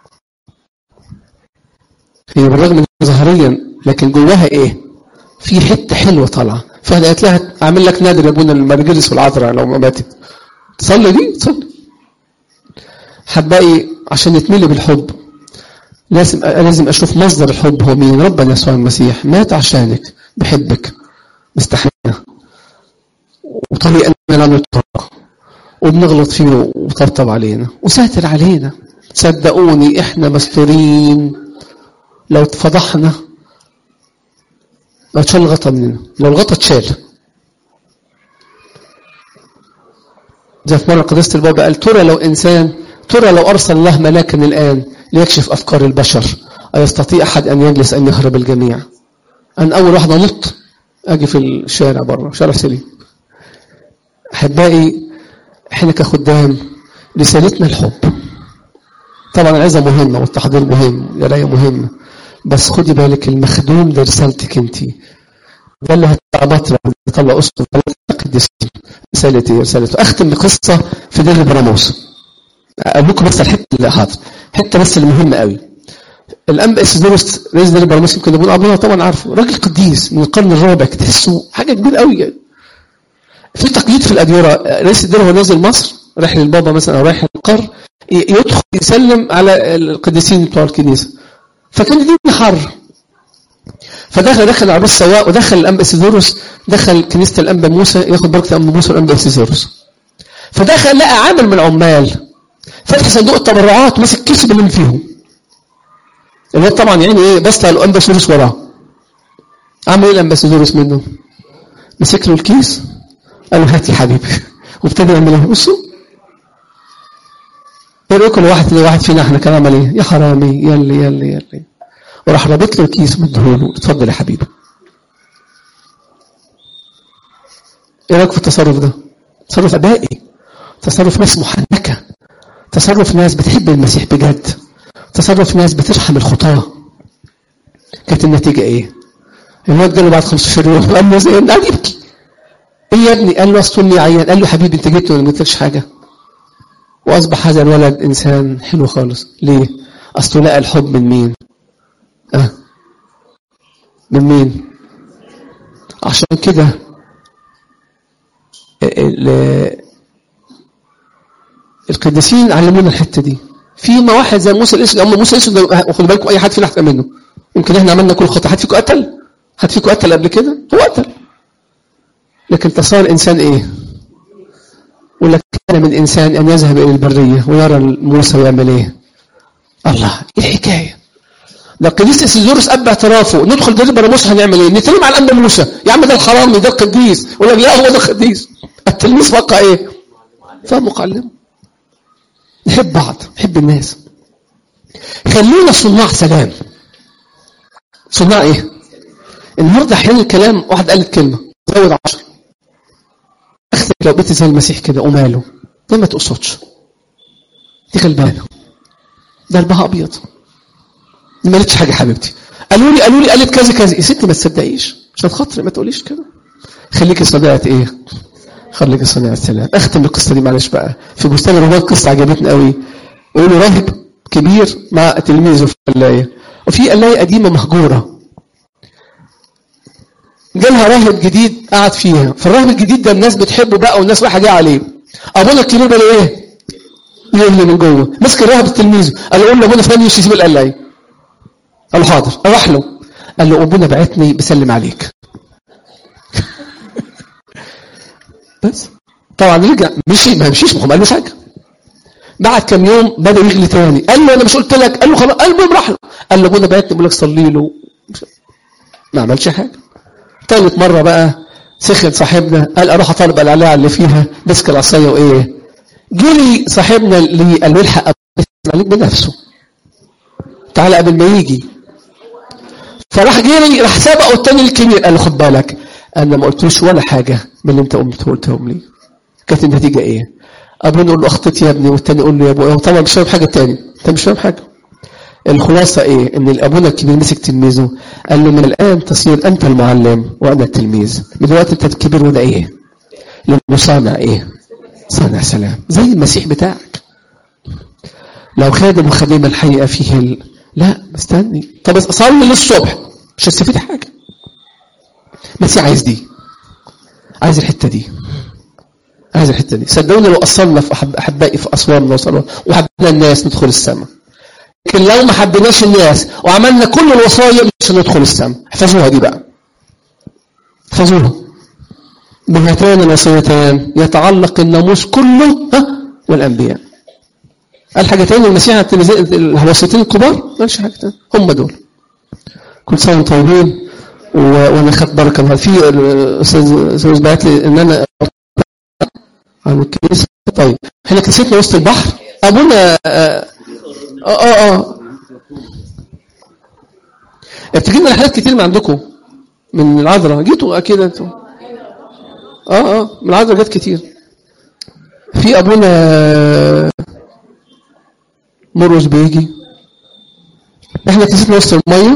هي بالرغم ان ظاهريا لكن جواها ايه في حته حلوه طالعه فانا قالت لها اعمل لك نادر يا ابونا المرجلس والعذراء لو ما ماتت تصلي دي تصلي حبائي عشان يتملي بالحب لازم لازم اشوف مصدر الحب هو مين ربنا يسوع المسيح مات عشانك بحبك مستحملنا وطريقنا لا نطرق وبنغلط فيه وطبطب علينا وساتر علينا صدقوني احنا مستورين لو اتفضحنا ما تشال الغطا مننا لو الغطا اتشال زي في مرة قداسة البابا قال ترى لو إنسان ترى لو أرسل الله ملاكا الآن ليكشف أفكار البشر أيستطيع أحد أن يجلس أن يهرب الجميع أنا أول واحد أنط أجي في الشارع بره شارع سليم أحبائي إحنا كخدام رسالتنا الحب طبعا العزة مهمة والتحضير مهم القراية مهمة بس خدي بالك المخدوم ده رسالتك انت ده اللي هتطلع بطرة هتطلع أسرة قديسين رسالة ايه رسالة أختم بقصة في دير براموس أقول لكم بس الحتة اللي حاضر حتة بس اللي مهمة قوي الأنبا إسدورس رئيس دير براموس يمكن يقول أبونا طبعا عارفه راجل قديس من القرن الرابع تحسه حاجة كبيرة قوي يعني. في تقييد في الأديرة رئيس الدير هو نازل مصر رايح للبابا مثلا أو رايح القر يدخل يسلم على القديسين بتوع الكنيسة فكان الدنيا حر فدخل دخل عربية السواق ودخل الأنبا سيزوروس دخل كنيسة الأنبا موسى ياخد بركة الأنبا موسى والأنبا سيزوروس فدخل لقى عامل من العمال فتح صندوق التبرعات وماسك كيس من فيهم الواد طبعا يعني ايه بس على الأنبا سيزوروس وراه عمل ايه الأنبا سيزوروس منه مسك له الكيس قال له هات يا حبيبي وابتدى يعمل ايه بصوا ايه رايكم واحد واحد فينا احنا كان عمل ايه يا حرامي يلي يلي يلي وراح رابط له الكيس مديهوله اتفضل يا حبيبي ايه رايك في التصرف ده تصرف ابائي تصرف ناس محنكه تصرف ناس بتحب المسيح بجد تصرف ناس بترحم الخطاه كانت النتيجه ايه الواد جاله بعد 15 يوم قال له زين قال يبكي ايه يا ابني قال له اصل عيان قال له حبيبي انت جبت ولا ما جبتلكش حاجه واصبح هذا الولد انسان حلو خالص ليه اصله لقى الحب من مين أه؟ من مين عشان كده القديسين علمونا الحته دي في واحد زي موسى الاسود اما موسى الاسود وخدوا بالكم اي حد فينا احسن منه يمكن احنا عملنا كل خطا حد فيكم قتل حد فيكم قتل قبل كده هو قتل لكن تصور الانسان ايه ولك كان من انسان ان يذهب الى البريه ويرى موسى ويعمل ايه الله ايه الحكايه ده القديس اسيزوروس اب اعترافه ندخل جرب بره موسى هنعمل ايه نتكلم على الانبا موسى يا عم ده الحرامي ده القديس يقول لك لا هو ده القديس التلميذ بقى ايه فمقلم نحب بعض نحب الناس خلينا صناع سلام صناع ايه النهارده احيانا الكلام واحد قالت كلمه زود عشر اختك لو بقيت زي المسيح كده وماله ده ما تقصدش دي غلبانه ده قلبها ابيض دي ما قالتش حاجه حبيبتي قالوا لي قالوا لي قالت كذا كذا يا ستي ما تصدقيش عشان خاطري ما تقوليش كده خليكي صناعه ايه خليكي صناعه سلام اختم القصه دي معلش بقى في بستان الرماد قصه عجبتني قوي يقولوا راهب كبير مع تلميذه في قلايه وفي قلايه قديمه مهجوره جالها راهب جديد قعد فيها فالراهب الجديد ده الناس بتحبه بقى والناس رايحه جايه عليه ابونا الكبير بقى ايه يغلي من جوه مسك الراهب التلميذ قال له قول لابونا فلان يمشي يسيب القلايه قال له حاضر راح له قال له ابونا بعتني بسلم عليك بس طبعا رجع مشي ما مشيش ما هو ما قالوش حاجه بعد كام يوم بدا يغلي تاني قال له انا مش قلت لك قال له خلاص قال له راح له قال له ابونا بعتني بقول لك صلي له ما عملش حاجه ثالث مره بقى سخن صاحبنا قال اروح اطالب العلاء اللي فيها مسك العصايه وايه جري صاحبنا اللي قال له الحق عليك بنفسه تعالى قبل ما يجي فراح جري راح سبقه التاني الكبير قال له خد بالك انا ما قلتلوش ولا حاجه من اللي انت قمت قلتهم لي كانت النتيجه ايه ابونا يقول له اخطيت يا ابني والتاني يقول له يا ابويا طبعا مش فاهم حاجه تاني انت مش فاهم حاجه الخلاصة ايه ان الابونا الكبير مسك تلميذه قال له من الان تصير انت المعلم وانا التلميذ من دلوقتي انت الكبير وده ايه لانه صانع ايه صانع سلام زي المسيح بتاعك لو خادم وخديمة الحقيقة فيه ال... لا مستني طب صلي للصبح مش هتستفيد حاجة بس عايز دي عايز الحتة دي عايز الحتة دي صدقوني لو أصلنا في أحب أحبائي في أسوارنا وصلنا وحبنا الناس ندخل السماء لكن لو ما حبيناش الناس وعملنا كل الوصايا مش هندخل السماء احفظوها دي بقى احفظوها بهاتان الوصيتان يتعلق الناموس كله ها والانبياء قال حاجه تاني المسيح الوصيتين الكبار ما قالش حاجه تاني هم دول كل سنه وانتم طيبين وانا خدت بركه في الاستاذ بعت لي ان انا عن الكنيسه طيب احنا كنيستنا وسط البحر ابونا اه اه اه بتجي لنا رحلات كتير من عندكم من العذراء جيتوا اكيد انتوا اه اه من العذراء جت كتير في ابونا مرقس بيجي احنا كنيستنا وسط الميه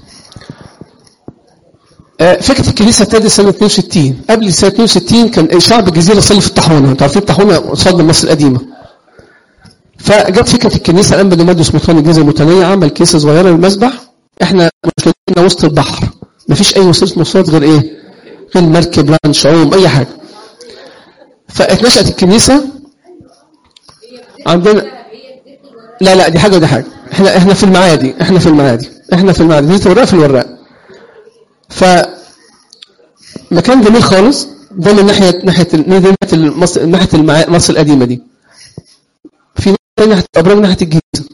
آه، فكره الكنيسه ابتدت سنه 62 قبل سنه 62 كان شعب الجزيره صلي في الطاحونه انتوا عارفين الطاحونه قصاد مصر القديمه فجت فكره الكنيسه الان بنمدس مطران الجزيره المتنيه عمل كنيسه صغيره للمسبح احنا مشكلتنا وسط البحر مفيش اي وسيله مواصلات غير ايه؟ غير مركب لانش عوم اي حاجه فاتنشأت الكنيسه عندنا لا لا دي حاجه ودي حاجه احنا احنا في المعادي احنا في المعادي احنا في المعادي دي الوراق في الوراق ف مكان جميل خالص ده من ناحيه ناحيه ال- ناحيه المصر ناحيه المع- مصر القديمه دي في ناحيه ابراج ناحيه الجيزه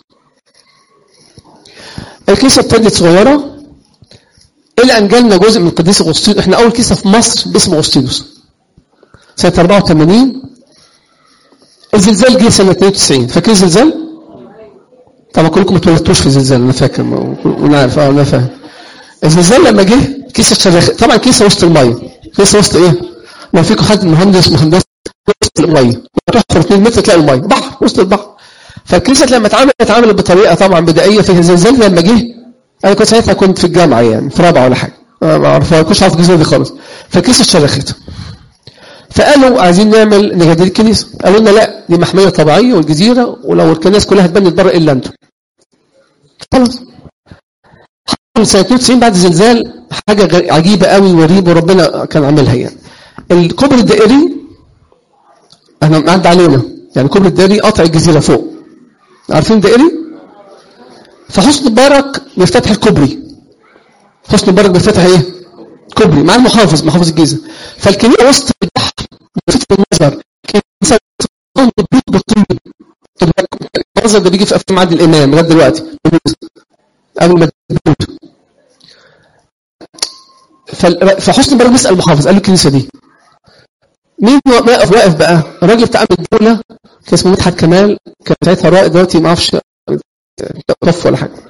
الكنيسه ابتدت صغيره الى ان جالنا جزء من قديس اغسطين احنا اول كنيسه في مصر باسم اغسطينوس سنه 84 الزلزال جه سنه 92 فاكرين الزلزال؟ طبعا كلكم ما اتولدتوش في الزلزال انا فاكر ما- انا عارف اه انا فاهم الزلزال لما جه كيسه الشرخ طبعا كيسه وسط الميه كيسه وسط ايه؟ لو فيكم حد مهندس مهندس وسط الميه تحفر 2 متر تلاقي الميه بحر وسط البحر فالكنيسه لما اتعملت اتعملت بطريقه طبعا بدائيه في الزلزال لما جه انا كنت ساعتها كنت في الجامعه يعني في رابعه ولا حاجه أنا ما اعرف ما كنتش عارف الجزيره دي خالص فالكنيسه اتشرخت فقالوا عايزين نعمل نجدد الكنيسه قالوا لنا لا دي محميه طبيعيه والجزيره ولو الكنائس كلها هتبني بره الا انتم خلاص حصل سنه 92 بعد الزلزال حاجه غ- عجيبه قوي وريبه وربنا كان عاملها يعني الكوبري الدائري احنا بنعدي علينا يعني الكوبري الدائري قطع الجزيره فوق عارفين دائري فحسن مبارك بيفتتح الكوبري حسن مبارك بيفتتح ايه كوبري مع المحافظ محافظ الجيزه فالكنيسه وسط البحر بتفتح النظر كنيسه بتبيض بالطين المنظر ده بيجي في افلام عادل امام لغايه دلوقتي قبل ما تموت فال- فحسن مبارك بيسال المحافظ قال له الكنيسه دي مين واقف واقف بقى الراجل بتاع أمن الدوله كان اسمه مدحت كمال كان ساعتها رائد دلوقتي ما اعرفش طف ولا حاجه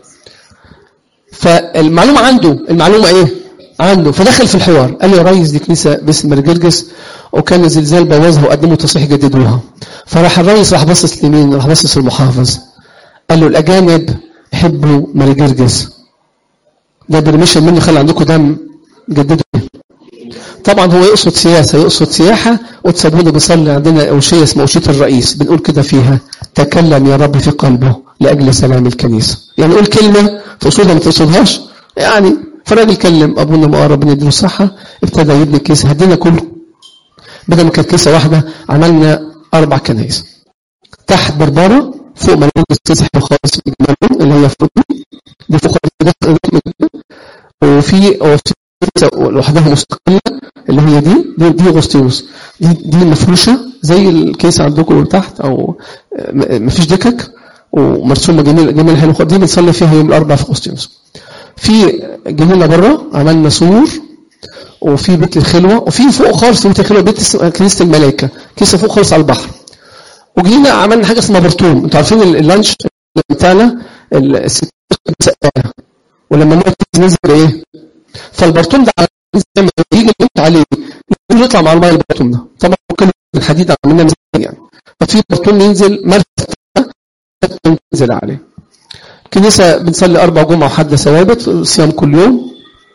فالمعلومه عنده المعلومه ايه عنده فدخل في الحوار قال لي يا ريس دي كنيسه باسم مرجرجس وكان الزلزال بوظها وقدموا تصحيح جددوها فراح الريس راح باصص لمين راح باصص للمحافظ قال له الاجانب يحبوا مرجرجس ده برميشن مني خلي عندكم دم جددوا طبعا هو يقصد سياسة يقصد سياحة وتسابونا بيصلي عندنا أوشية اسمها أوشية الرئيس بنقول كده فيها تكلم يا رب في قلبه لأجل سلام الكنيسة يعني قول كلمة تقصدها ما تقصدهاش يعني فالراجل كلم أبونا مقرب ربنا يديله الصحة ابتدى يبني الكنيسة هدينا كله بدل ما كانت كنيسة واحدة عملنا أربع كنايس تحت بربارة فوق مليون السيسح خالص اللي هي في ركن دي فوق خالص وفي وفي لوحدها مستقلة اللي هي دي دي, دي اغسطينوس دي دي مفروشة زي الكيس عندكم تحت او م- مفيش دكك ومرسومة جميل جميل حلو خالص. دي بنصلي فيها يوم الاربعاء في اغسطينوس في جنينة بره عملنا سور وفي بيت الخلوة وفي فوق خالص في بيت الخلوة بيت اسمه كنيسة الملائكة كنيسة فوق خالص على البحر وجينا عملنا حاجة اسمها برتوم انتوا عارفين ال- اللانش بتاعنا الست سقاها ولما نقعد ننزل ايه فالبرتوم ده زي ما يجي الوقت عليه ينزل يطلع مع الميه البرتوم ده طبعا ممكن الحديد عملنا مثال يعني ففي برتوم ينزل مرفق ينزل عليه الكنيسة بنصلي أربع جمعة وحد ثوابت صيام كل يوم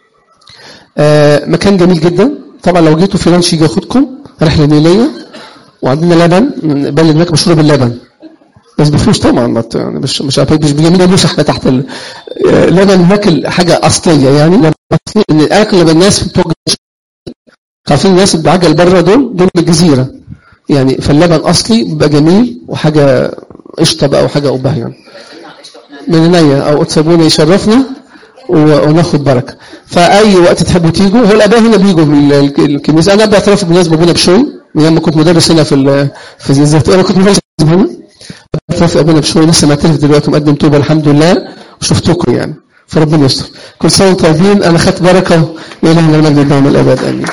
آه مكان جميل جدا طبعا لو جيتوا في لانش يجي ياخدكم رحلة نيلية وعندنا لبن بلد هناك مشهورة باللبن بس بفلوس طبعا ما ت- يعني مش مش عارف مش بيجيبوا فلوس احنا تحت ال- آه، لبن هناك حاجه اصليه يعني لبن أصلي، ان اغلب الناس بتوع عارفين الناس اللي بعجل بره دول دول من الجزيره يعني فاللبن اصلي بيبقى جميل وحاجه قشطه بقى وحاجه قبه يعني من عينيا او تسابونا يشرفنا و- وناخد بركه فاي وقت تحبوا تيجوا هو الاباء هنا بيجوا من ال- الكنيسه انا بعترف بالنسبه ابونا بشوي من لما كنت مدرس هنا في ال- في الزيتون انا كنت مدرس هنا بعترف ابونا بشوي لسه معترف دلوقتي مقدم توبه الحمد لله وشفتكم يعني فربنا يستر كل سنه وانتم طيبين انا خدت بركه والهنا المجد دوم الابد امين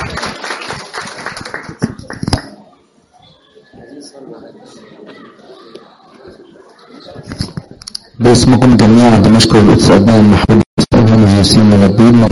باسمكم جميعا بنشكر القدس أبناء المحبوب أبناء ياسين ونبيل